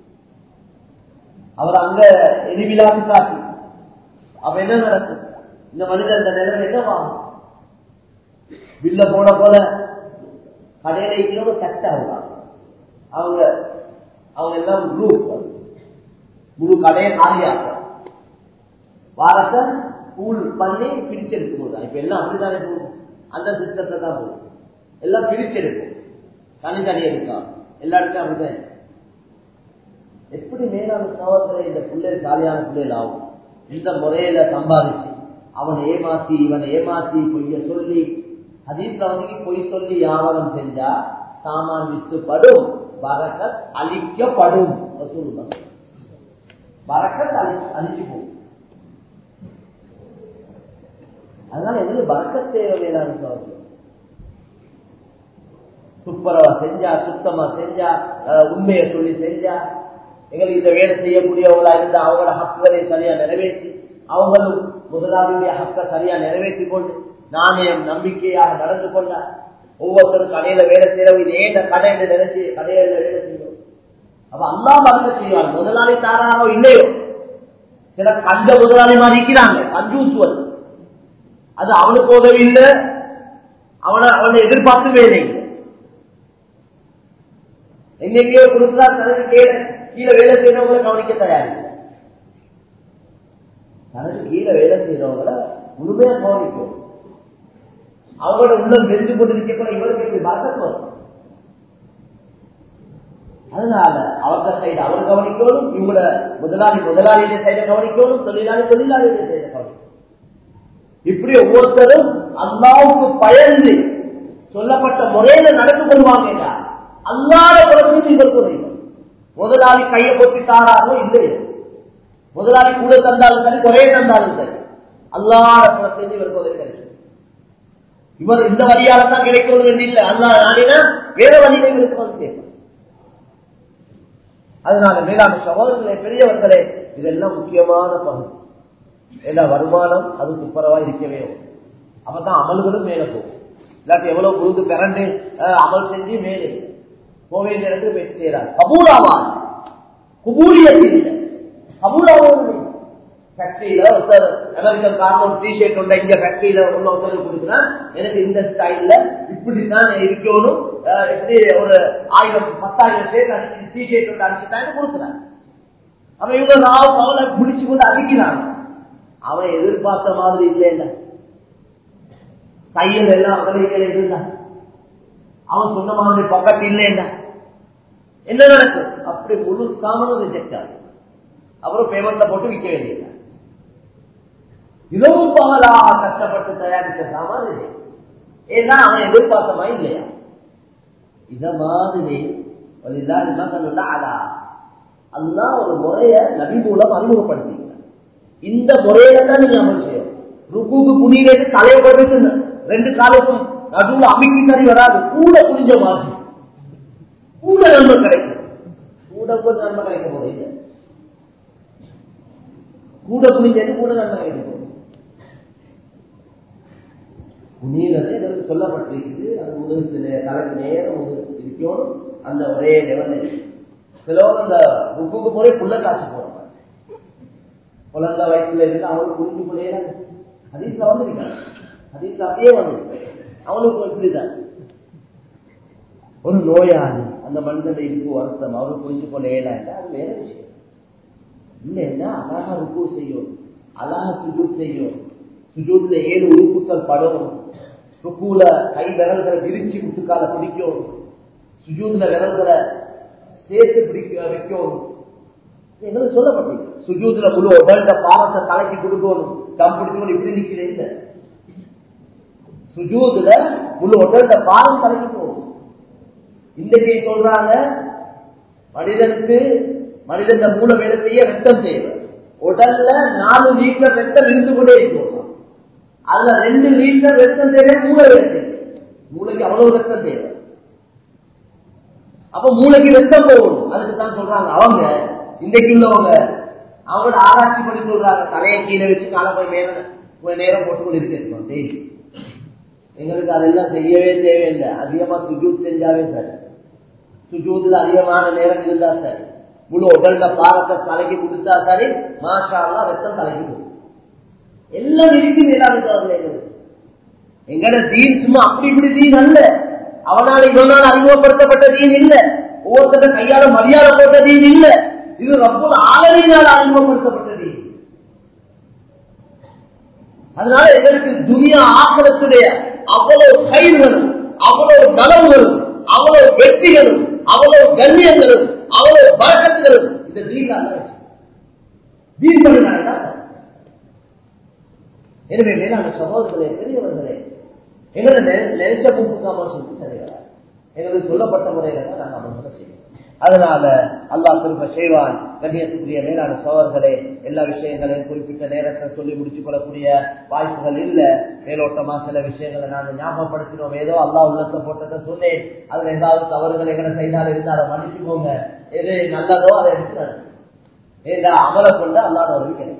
அவர் அங்க எரிவிழாக்கு காட்டி அப்ப என்ன நடக்கும் இந்த மனிதன் இந்த நிலைமை என்னவாகும் பில்ல போன போல கடையில இருக்கிறவங்க சட்டை ஆகுவாங்க அவங்க அவங்க எல்லாம் குரூப் முழு கடையை காலியாக்க வாரத்தை கூல் பண்ணி பிரிச்செடுக்கும் போது இப்ப எல்லாம் அப்படித்தானே போகும் அந்த சிஸ்டத்தை தான் போகும் எல்லாம் பிரிச்செடுக்கும் தனித்தனி எடுக்கா எல்லா இடத்தையும் அப்படிதான் எப்படி மேலான சோதனை இந்த பிள்ளைகள் சாலியான பிள்ளைகள் ஆகும் இந்த முறையில சம்பாதிச்சு அவனை ஏமாத்தி இவனை ஏமாத்தி பொய்ய சொல்லி ஹதீஸ்ல வந்து பொய் சொல்லி வியாபாரம் செஞ்சா சாமான் வித்துப்படும் பரக்கத் அழிக்கப்படும் பரக்கத் அழி அழிச்சு போகும் அதனால எங்களுக்கு பரக்கத் தேவை வேளாண் சோதனை துப்புரவா செஞ்சா சுத்தமா செஞ்சா உண்மையை சொல்லி செஞ்சா எங்களுக்கு இந்த வேலை செய்யக்கூடியவங்களா இருந்தா அவங்களோட ஹக்குகளை சரியா நிறைவேற்றி அவங்களும் முதலாளியுடைய ஹக்க சரியா நிறைவேற்றி கொண்டு நாணயம் நம்பிக்கையாக நடந்து கொண்டா ஒவ்வொருத்தரும் கடையில வேலை செய்யறவங்க இது ஏன் கடை என்று நினைச்சு கடையில வேலை செய்யும் அப்ப அல்லா மறக்க செய்வாங்க முதலாளி தாரானோ இல்லையோ சில கண்ட முதலாளி மாதிரி இருக்கிறாங்க கஞ்சூசுவது அது அவனுக்கு உதவி இல்லை அவனை அவனை எதிர்பார்த்து வேலை இல்லை எங்கெங்கயோ கொடுத்தா தனக்கு கீழே கீழே வேலை செய்யறவங்களை கவனிக்க தயாரில்லை தனக்கு கீழே வேலை செய்யறவங்கள முழுமையா கவனிக்கும் அவங்களோட உள்ளம் தெரிஞ்சு கொண்டிருக்க கூட இவருக்கு இப்படி பறக்கத்து வரும் அதனால அவர்த சைடு அவர் கவனிக்கணும் இவங்களோட முதலாளி முதலாளியுடைய சைட கவனிக்கணும் தொழிலாளி தொழிலாளியுடைய சைட கவனிக்கணும் இப்படி ஒவ்வொருத்தரும் அல்லாவுக்கு பயந்து சொல்லப்பட்ட முறையில நடந்து கொள்வாங்க அல்லாத குழந்தையும் இவருக்கு உதவி முதலாளி கையை கொத்தி தாராரோ இல்லையோ முதலாளி கூட தந்தாலும் சரி குறைய தந்தாலும் சரி அல்லாத குழந்தையும் இவருக்கு உதவி கிடைக்கும் இவர் இந்த வழியால தான் கிடைக்கணும் என்று இல்லை அல்லா நாடினா வேற வழியில இவருக்கு வந்து சேர்க்கும் அதனால மேலான சகோதரர்களே பெரியவர்களே இதெல்லாம் முக்கியமான பகுதி ஏன்னா வருமானம் அது துப்பரவா இருக்கவே அப்பதான் அமல்களும் மேல போகும் இல்லாட்டி எவ்வளவு புழுது பிறண்டு அமல் செஞ்சு மேலே போக வேண்டிய இடத்துல போய் சேராது கபூலாவான் குபூலியத்தில் கபூலாவும் ஃபேக்டரியில ஒருத்தர் அமெரிக்கன் காரணம் டி ஷர்ட் உண்ட இங்க ஃபேக்டரியில உள்ள ஒருத்தர் கொடுக்குறேன் எனக்கு இந்த ஸ்டைல்ல இப்படித்தான் இருக்கணும் எப்படி ஒரு ஆயிரம் பத்தாயிரம் ஷர்ட் அடிச்சு டி ஷர்ட் ஒன்று அடிச்சுட்டான்னு கொடுக்குறேன் அவன் இவங்க ராவ் அவளை பிடிச்சு கொண்டு அடிக்கிறான் அவன் எதிர்பார்த்த மாதிரி இல்லைல்ல கையில் எல்லாம் அகலைகள் இருந்தான் அவன் சொன்ன மாதிரி பக்கத்து இல்லைன்னா என்ன நடக்கும் அப்படி முழு சாமனும் ரிஜெக்ட் ஆகும் அப்புறம் பேமெண்ட்ல போட்டு விற்க வேண்டியது இரவு பகலாக கஷ்டப்பட்டு தயாரிச்ச சாமான் இது ஏன்னா அவன் எதிர்பார்த்தமா இல்லையா இத மாதிரி அல்லா ஒரு முறைய நபி மூலம் அறிமுகப்படுத்திக்கிறார் இந்த முறையில தான் நீங்க அமல் செய்யும் ருக்குக்கு குடியிலேருந்து தலையை போட்டுட்டு ரெண்டு காலுக்கும் நடுவுல அமைக்கி சரி வராது கூட புரிஞ்ச மாதிரி கூட நன்மை கிடைக்கும் கூட கூட நன்மை கிடைக்க போது இல்லை கூட புரிஞ்சது கூட நன்மை கிடைக்க போகுது புனிதத்தை இதற்கு சொல்லப்பட்டிருக்குது அது முதுகுக்கு தலைக்கு நேரம் இருக்கணும் அந்த ஒரே லெவலில் சிலவங்க அந்த ருக்குக்கு போய் புள்ள காய்ச்சி போறாங்க குழந்தை வயசுல இருந்து அவங்களுக்கு புரிஞ்சு கொண்டே ஹதீஸ்ல வந்திருக்காங்க ஹதீஸ்ல அப்படியே வந்திருக்கு அவனுக்கு இப்படிதான் ஒரு நோயாளி அந்த மனிதன் இருக்கு வருத்தம் அவருக்கு புரிஞ்சு கொள்ள இயலாது அது வேற விஷயம் இல்லைன்னா அழகா ருக்கு செய்யும் அழகா சுஜூத் செய்யும் சுஜூத்ல ஏழு உறுப்புகள் படணும் ருக்குல கை விரல்களை விரிச்சு முட்டுக்கால பிடிக்கும் சுஜூத்ல விரல்களை சேர்த்து பிடிக்க வைக்கணும் எங்களுக்கு சொல்லப்பட்டிருக்கு சுஜூத்ல முழு உடல்ட பாவத்தை தலைக்கு கொடுக்கணும் தம் பிடிச்சு இப்படி நிக்கிறேன் இல்ல சுஜூதுல முழு உடல்ல பாரம் தலைக்கு போகும் இன்றைக்கு சொல்றாங்க மனிதனுக்கு மனிதன் மூல வேலை செய்ய ரத்தம் தேவை உடல்ல நாலு லிட்டர் ரத்தம் இருந்து கொண்டே இருக்கும் அதுல ரெண்டு லிட்டர் ரத்தம் தேவை மூளை வேலை செய்யும் மூளைக்கு அவ்வளவு ரத்தம் தேவை அப்ப மூளைக்கு ரத்தம் போகணும் அதுக்கு தான் சொல்றாங்க அவங்க இன்றைக்கு உள்ளவங்க அவங்களோட ஆராய்ச்சி பண்ணி சொல்றாங்க தலையை கீழே வச்சு காலை போய் மேல கொஞ்ச நேரம் போட்டுக்கொண்டு இருக்கணும் டெய்லி எங்களுக்கு அதெல்லாம் செய்யவே தேவையில்லை அதிகமா சுஜூத் செஞ்சாவே சரி சுஜூதுல அதிகமான நேரம் இருந்தா சரி முழு உடல்ல பாரத்தை தலைக்கு கொடுத்தா சரி மாஷாலாம் ரத்தம் தலைக்கு கொடுக்கும் எல்லாம் இருக்குது எல்லாரும் எங்களுக்கு எங்கட தீன் சும்மா அப்படி இப்படி தீன் அல்ல அவனால் இவனால் அறிமுகப்படுத்தப்பட்ட தீன் இல்ல ஒவ்வொருத்தர கையால மரியாதை போட்ட தீன் இல்ல இது ரொம்ப ஆளவினால் அறிமுகப்படுத்தப்பட்ட தீன் அதனால எங்களுக்கு துனியா ஆக்கிரத்துடைய அவ்வளவு கைதுகளும் அவ்வளவு நலவுகளும் அவ்வளவு வெற்றிகளும் அவ்வளவு கண்ணியங்களும் அவ்வளவு பழக்கத்துகளும் இந்த தீன் அல்ல தீன் பண்ணி எனவே மேலான சகோதரர்களே பெரியவர்களே எங்களை நினைச்ச பூப்புக்காம சொல்லி சரியா எங்களுக்கு சொல்லப்பட்ட முறையில தான் நாங்கள் அமல்களை செய்வோம் அதனால அல்லாஹ் திரும்ப செய்வான் கண்ணியத்துக்குரிய மேலான சோழர்களே எல்லா விஷயங்களையும் குறிப்பிட்ட நேரத்தை சொல்லி முடிச்சு கொள்ளக்கூடிய வாய்ப்புகள் இல்ல மேலோட்டமா சில விஷயங்களை நாங்கள் ஞாபகப்படுத்தினோம் ஏதோ அல்லா உள்ளத்தை போட்டதை சொன்னேன் அதுல ஏதாவது தவறுகள் எங்களை செய்தால் இருந்தாலும் மன்னிச்சுக்கோங்க எது நல்லதோ அதை எடுத்து ஏதா அமலை கொண்டு அல்லாத உதவி கிடைக்கும்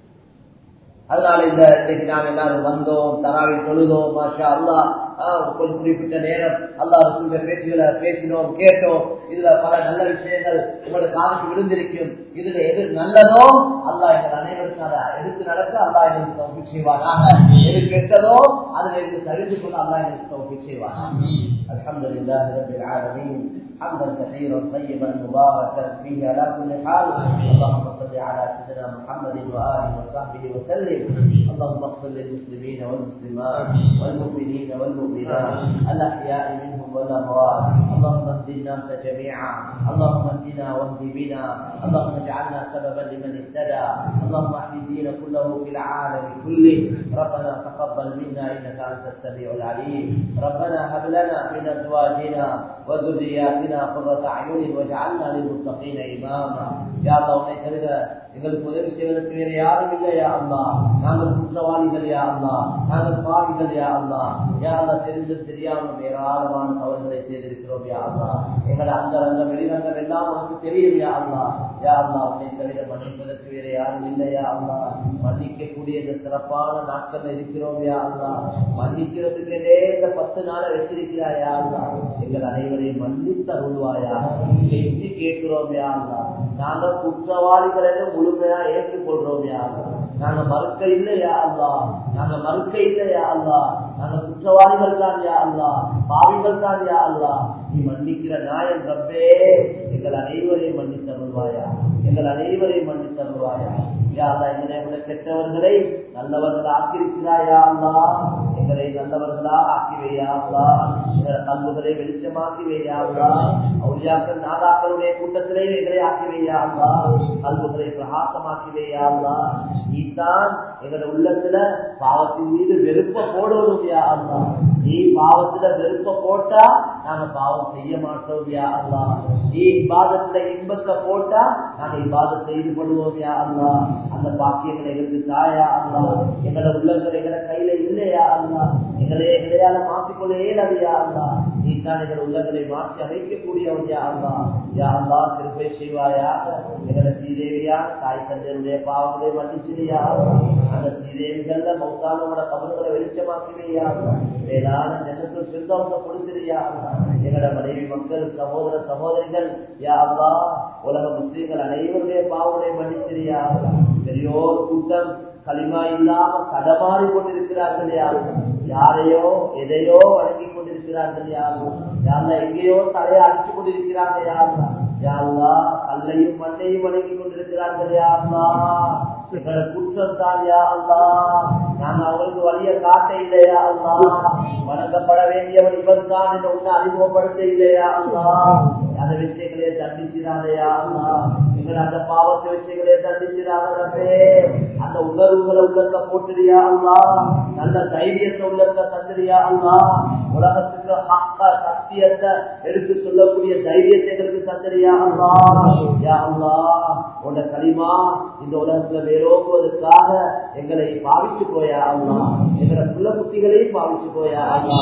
அதனால இந்த இன்னைக்கு நாம் எல்லாரும் வந்தோம் தராவி தொழுதோம் மாஷா அல்லா ஒரு குறிப்பிட்ட நேரம் அல்லா ரசூல பேச்சுகளை பேசினோம் கேட்டோம் இதுல பல நல்ல விஷயங்கள் உங்களோட காலத்து விழுந்திருக்கும் இதுல எது நல்லதோ அல்லா எங்கள் அனைவருக்கும் அதை எடுத்து நடக்க அல்லா எங்களுக்கு தௌஃபி செய்வானாக எது கெட்டதோ அதில் இருந்து தவிர்த்து கொள்ள அல்லா எங்களுக்கு தௌஃபி செய்வானாக الحمد لله رب العالمين حمدا كثيرا طيبا مباركا فيه على كل حال اللهم صل على سيدنا محمد واله وصحبه وسلم اللهم اغفر للمسلمين والمسلمات والمؤمنين والمؤمنات الاحياء منهم والاموات اللهم اهد الناس جميعا اللهم اهدنا واهد بنا اللهم اجعلنا سببا لمن اهتدى اللهم احد الدين كله في العالم كله ربنا تقبل منا انك انت السميع العليم ربنا هب لنا من ازواجنا وذرياتنا قرة اعين واجعلنا للمتقين اماما يا الله உன்னை தவிர எங்களுக்கு உதவி செய்வதற்கு வேற யாரும் இல்லையா அல்லா நாங்கள் குற்றவாளிகள் யா அல்லா நாங்கள் பாவிகள் யா அல்லா யா அல்லா தெரிந்து தெரியாமல் ஏராளமான தவறுகளை செய்திருக்கிறோம் யா அல்லா எங்களை அந்த ரங்கம் வெளிரங்கம் எல்லாம் உனக்கு தெரியும் யா அல்லா யா அல்லா உன்னை தவிர மன்னிப்பதற்கு வேற யாரும் இல்லையா அல்லா மன்னிக்க கூடிய இந்த சிறப்பான நாட்கள் இருக்கிறோம் யா அல்லா மன்னிக்கிறதுக்கு இந்த பத்து நாளை வச்சிருக்கிறா யா அல்லா எங்கள் அனைவரையும் மன்னித்து அருள்வாயா கெஞ்சி கேட்கிறோம் யா அல்லா நாங்கள் குற்றவாளிகள் என்று முழுமையா ஏற்றுக்கொள்றோம் யா அல்லா நாங்க மறுக்க இல்லையா அல்லா நாங்க மறுக்க இல்லையா அல்லா நாங்க குற்றவாளிகள் தான் யா அல்லா பாவிகள் தான் யா அல்லா நீ மன்னிக்கிற நாயன் ரப்பே எங்கள் அனைவரையும் மன்னித்து அருள்வாயா எங்கள் அனைவரையும் மன்னித்து அருள்வாயா யா அல்லா எங்களை விட கெட்டவர்களை நல்லவர்கள் ஆக்கியிருக்கிறாயா அல்லா எங்களை நல்லவர்களா ஆக்கிவையா அல்லா எங்களை கல்வுகளை வெளிச்சமாக்கி வையா அல்லா அவுளியாக்கள் நாதாக்களுடைய கூட்டத்திலே எங்களை ஆக்கி வையா அல்லா கல்வுகளை பிரகாசமாக்கி வையா அல்லா நீதான் எங்களோட உள்ளத்துல பாவத்தின் மீது வெறுப்ப போடணும் யா அல்லா நீ பாவத்துல வெறுப்ப போட்டா நாங்க பாவம் செய்ய மாட்டோம் யா அல்லா நீ இபாதத்துல இன்பத்தை போட்டா நாங்க இபாதத்தை ஈடுபடுவோம் யா அல்லா அந்த பாக்கியங்களை எங்களுக்கு தாயா அல்லா எங்களோட உள்ளங்கள் எங்களோட கையில இல்லையா அல்லா எங்களை எங்களையால மாற்றிக்கொள்ள இயலாதையா அல்லா நீ தான் எங்கள் உள்ளங்களை மாற்றி அமைக்கக்கூடியவன் யா அல்லா யா அல்லா திருப்பை செய்வாயா எங்களோட ஸ்ரீதேவியா தாய் தந்தையருடைய பாவங்களை மன்னிச்சிரியா அந்த ஸ்ரீதேவிகள்ல மௌத்தானோட கபல்களை வெளிச்சமாக்கிறியா வேளாண் ஜனத்தில் சிறுதோஷம் கொடுத்திரியா எங்களோட மனைவி மக்கள் சகோதர சகோதரிகள் யா அல்லா உலக முஸ்லீம்கள் அனைவருடைய பாவங்களை மன்னிச்சிரியா பெரியோர் கூட்டம் களிமா இல்லாம கடமாறி கொண்டிருக்கிறார்கள் யாரும் யாரையோ எதையோ வழங்கி கொண்டிருக்கிறார்கள் யாரும் யாருல எங்கேயோ தலையை அடிச்சு கொண்டிருக்கிறார்கள் யாருலா யாருலா கல்லையும் மண்ணையும் வழங்கி கொண்டிருக்கிறார்கள் யாருலா எங்களோட குற்றம் தான் யா அல்லா நாங்க அவங்களுக்கு வழிய காட்ட இல்லையா அல்லா வணங்கப்பட வேண்டியவன் இவன் தான் என்று ஒண்ணு அறிமுகப்படுத்த இல்லையா அல்லா அதை வச்சு எங்களையே தண்டிச்சிடாதையா அல்லா எங்களை அந்த பாவத்தை வச்சு எங்களை தண்டிச்சிடாதே அந்த உணர்வுகளை உள்ளத்தை போட்டுறியா அல்லா நல்ல தைரியத்தை உள்ளத்தை தந்துறியா அல்லா உலகத்துக்கு ஹக்க சத்தியத்தை எடுத்து சொல்லக்கூடிய தைரியத்தை எங்களுக்கு தந்துறியா அல்லா யா அல்லா உன்ன களிமா இந்த உலகத்துல வேரோக்குவதற்காக எங்களை பாவிச்சு போயா அல்லா எங்களை புள்ள குட்டிகளையும் பாவிச்சு போயா அல்லா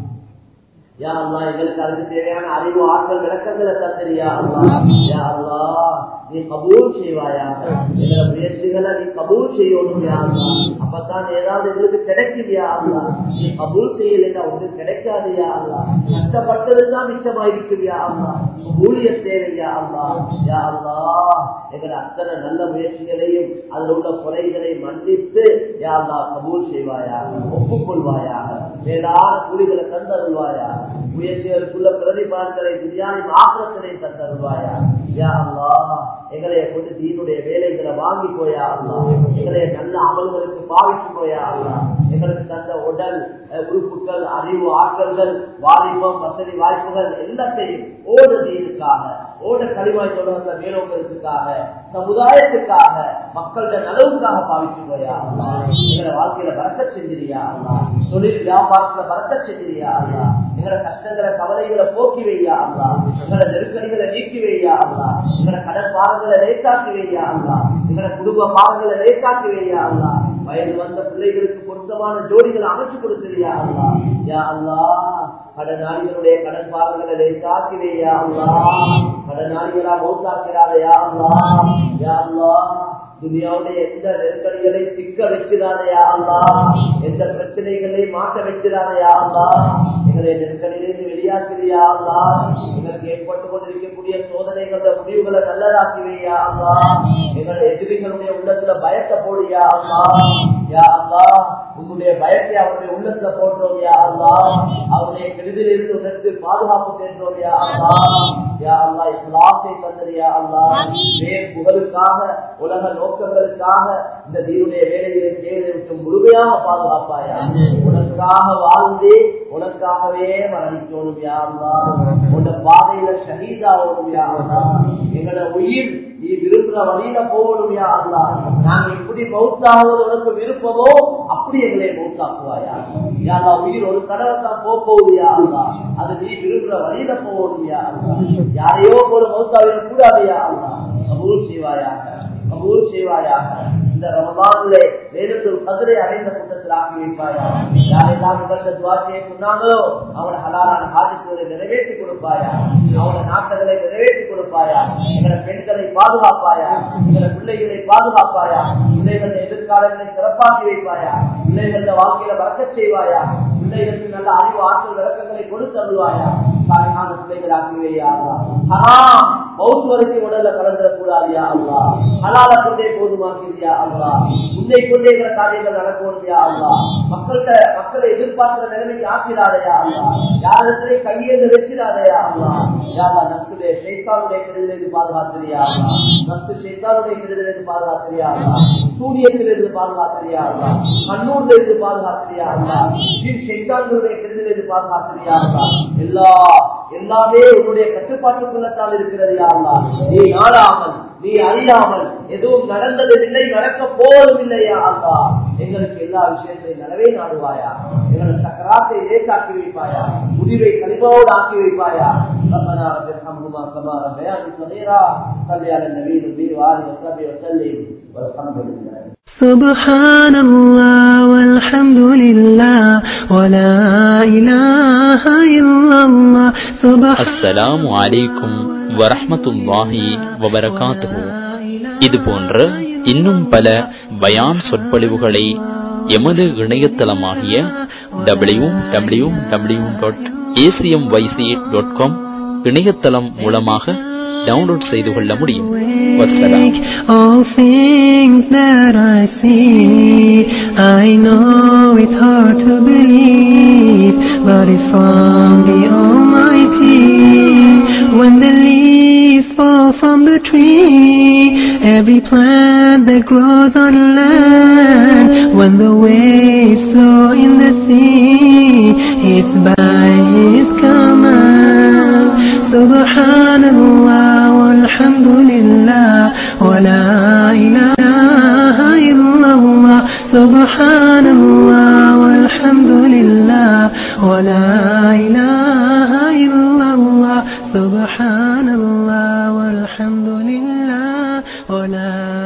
யா அல்லா எங்களுக்கு அதுக்கு தேவையான அறிவு ஆற்றல் விளக்கங்களை தந்திரியா அல்லா யா அல்லா நீ கபூல் செய்வாயாக எங்களை முயற்சிகளை நீ கபூல் செய்யணும் யா அல்லா அப்பதான் ஏதாவது எங்களுக்கு கிடைக்குதியா அல்லா நீ கபூல் செய்யலைன்னா ஒன்று கிடைக்காதுயா அல்லா கஷ்டப்பட்டதுதான் மிச்சமா இருக்குதியா அல்லா ஊழிய தேவையா அல்லா யா அல்லா எங்களை அத்தனை நல்ல முயற்சிகளையும் அதில் உள்ள குறைகளை மன்னித்து யா அல்லா கபூல் செய்வாயாக ஒப்புக்கொள்வாயாக மேலான கூலிகளை தந்தருள்வாயாக முயற்சிகளுக்குள்ள பிரதிபலன்களை பிரியாணி ஆக்கிரத்தினை தந்தருள்வாயா யா அல்லா எங்களைய கொண்டு தீனுடைய வேலைகளை வாங்கி போயா அல்லா எங்களைய நல்ல அமல்களுக்கு பாவிச்சு போயா அல்லா எங்களுக்கு தந்த உடல் உறுப்புகள் அறிவு ஆற்றல்கள் வாலிபம் வசதி வாய்ப்புகள் எல்லாத்தையும் ஓட தீனுக்காக ஓட கழிவாய் தொடர்ந்த மேலோக்கிறதுக்காக சமுதாயத்துக்காக மக்களோட நலவுக்காக பாவிச்சு போயா அல்லா எங்களை வாழ்க்கையில பறக்க செஞ்சிரியா அல்லா தொழில் வியாபாரத்துல பறக்க செஞ்சிரியா அல்லா எங்களை கஷ்டங்களை கவலைகளை போக்கி வையா அல்லா எங்களை நெருக்கடிகளை நீக்கி வையா அல்லா எங்களை கடன் பாரங்களை லேசாக்கி வையா அல்லா எங்களை குடும்ப பாரங்களை லேசாக்கி வையா அல்லா வயது வந்த பிள்ளைகளுக்கு பொருத்தமான ஜோடிகளை அமைச்சு கொடுத்துறியா அல்லா யா அல்லா கடனாளிகளுடைய கடன் பாரங்களை லேசாக்கி வையா அல்லா கடனாளிகளா மௌத்தாக்கிறாதையா அல்லா யா அல்லா துனியாவுடைய எந்த நெருக்கடிகளை சிக்க வச்சிடாதையா அல்லா எந்த பிரச்சனைகளை மாற்ற வச்சிடாதையா அல்லா எங்களை நெருக்கடியிலிருந்து வெளியாக்குறியா அல்லா எங்களுக்கு ஏற்பட்டு கொண்டிருக்கக்கூடிய சோதனைகளோட முடிவுகளை நல்லதாக்குவியா அல்லா எங்களை எதிரிகளுடைய உள்ளத்துல பயத்தை போடுயா அல்லா யா அல்லா உன்னுடைய பயத்தை அவருடைய உள்ளத்துல போட்டோம் யா அல்லா அவருடைய கெடுதலிருந்து உணர்ந்து பாதுகாப்பு சென்றோம் யா அல்லா யா அல்லா இஸ்லாத்தை தந்தரியா அல்லா வேறு புகழுக்காக உலக நோக்கங்களுக்காக இந்த தீனுடைய வேலைகளை செய்வதை விட்டு முழுமையாக பாதுகாப்பாயா உனக்காக வாழ்ந்து உனக்காகவே மரணிக்கணும் யா அல்லா உன்ன பாதையில ஷஹீதா ஓடும் யா அல்லா எங்களோட உயிர் நீ விரும்புற வழியில போகணும் யா அல்லா நாங்க எப்படி மௌத்தாவது உனக்கு விருப்பமோ அப்படி எங்களை மௌத்தாக்குவாயா யாரா உயிர் ஒரு கடவை தான் போக போகுது யா அல்லா அது நீ விரும்புற வழியில போகணும் யா அல்லா யாரையோ ஒரு மௌத்தாவிட கூடாது யா அல்லா கபூல் செய்வாயாக கபூல் செய்வாயாக இந்த ரமதானிலே வேதத்தில் கதிரை அடைந்த கூட்டத்தில் ஆக்கி வைப்பாயா யாரெல்லாம் இவர்கள் துவா செய்ய சொன்னாங்களோ அவன் ஹலாலான ஹாஜத்துகளை நிறைவேற்றி கொடுப்பாயா அவன நாட்டங்களை நிறைவேற்றி கொடுப்பாயா எங்களை பெண்களை பாதுகாப்பாயா எங்களை பிள்ளைகளை பாதுகாப்பாயா பிள்ளைகள் எதிர்காலங்களை சிறப்பாக்கி வைப்பாயா பிள்ளைகள வாழ்க்கையில வளர்க்க செய்வாயா பிள்ளைகளுக்கு நல்ல அறிவு ஆற்றல் விளக்கங்களை கொடுத்து அருள்வாயா சாலையான பிள்ளைகள் ஆக்கிவையா ஹராம் மவுத் வரைக்கும் உடல்ல கலந்துடக்கூடாதியா அல்லா ஹலால கொண்டே போதுமாக்கிறியா அல்லா உன்னை கொண்டே எங்களை காரியங்கள் நடக்கணும்யா அல்லா மக்கள்கிட்ட மக்களை எதிர்பார்க்கிற நிலைமைக்கு ஆக்கிறாதையா அல்லா யாரிடத்திலே கையேந்து வச்சிடாதையா அல்லா யாரா நப்சுடைய சைத்தானுடைய கெடுதலிருந்து பாதுகாக்கிறியா அல்லா நப்சு சைத்தானுடைய கெடுதலிருந்து பாதுகாக்கிறியா அல்லா சூரியத்திலிருந்து பாதுகாக்கிறியா அல்லா கண்ணூர்ல இருந்து பாதுகாக்கிறியா அல்லா சைத்தான்களுடைய கெடுதலிருந்து பாதுகாக்கிறியா அல்லா எல்லா எல்லாமே உன்னுடைய கட்டுப்பாட்டுக்குள்ளத்தான் இருக்கிறது யாருலா நீ நாடாமல் நீ அறியாமல் எதுவும் நடந்ததும் நடக்க போவதும் இல்லையா அல்லா எங்களுக்கு எல்லா விஷயத்தையும் நலவே நாடுவாயா எங்களை சக்கராத்தை லேசாக்கி வைப்பாயா முடிவை கலிமாவோடு ஆக்கி வைப்பாயா ربنا رب ارحمهما كما ربياني صغيرا صل على النبي النبي وآله وصحبه وسلم والحمد لله سبحان الله والحمد لله ولا إله إلا الله سبحان அஸ்ஸலாமு அலைக்கும் வரஹ்மத்துல்லாஹி வபரகாத்துஹு இது போன்ற இன்னும் பல பயான் சொற்பொழிவுகளை எமது இணையதளமாகிய W W W dot ACM YC dot com இணையதளம் மூலமாக டவுன்லோட் செய்து கொள்ள முடியும் வசலாம் All things that I see, I know it's hard to believe, but it's from the Almighty. When the leaves fall from the tree, every plant that grows on land, when the waves flow in the sea, it's by His command. Subhanallah walhamdulillah سبحان الله والحمد لله ولا إله إلا الله سبحان الله والحمد لله ولا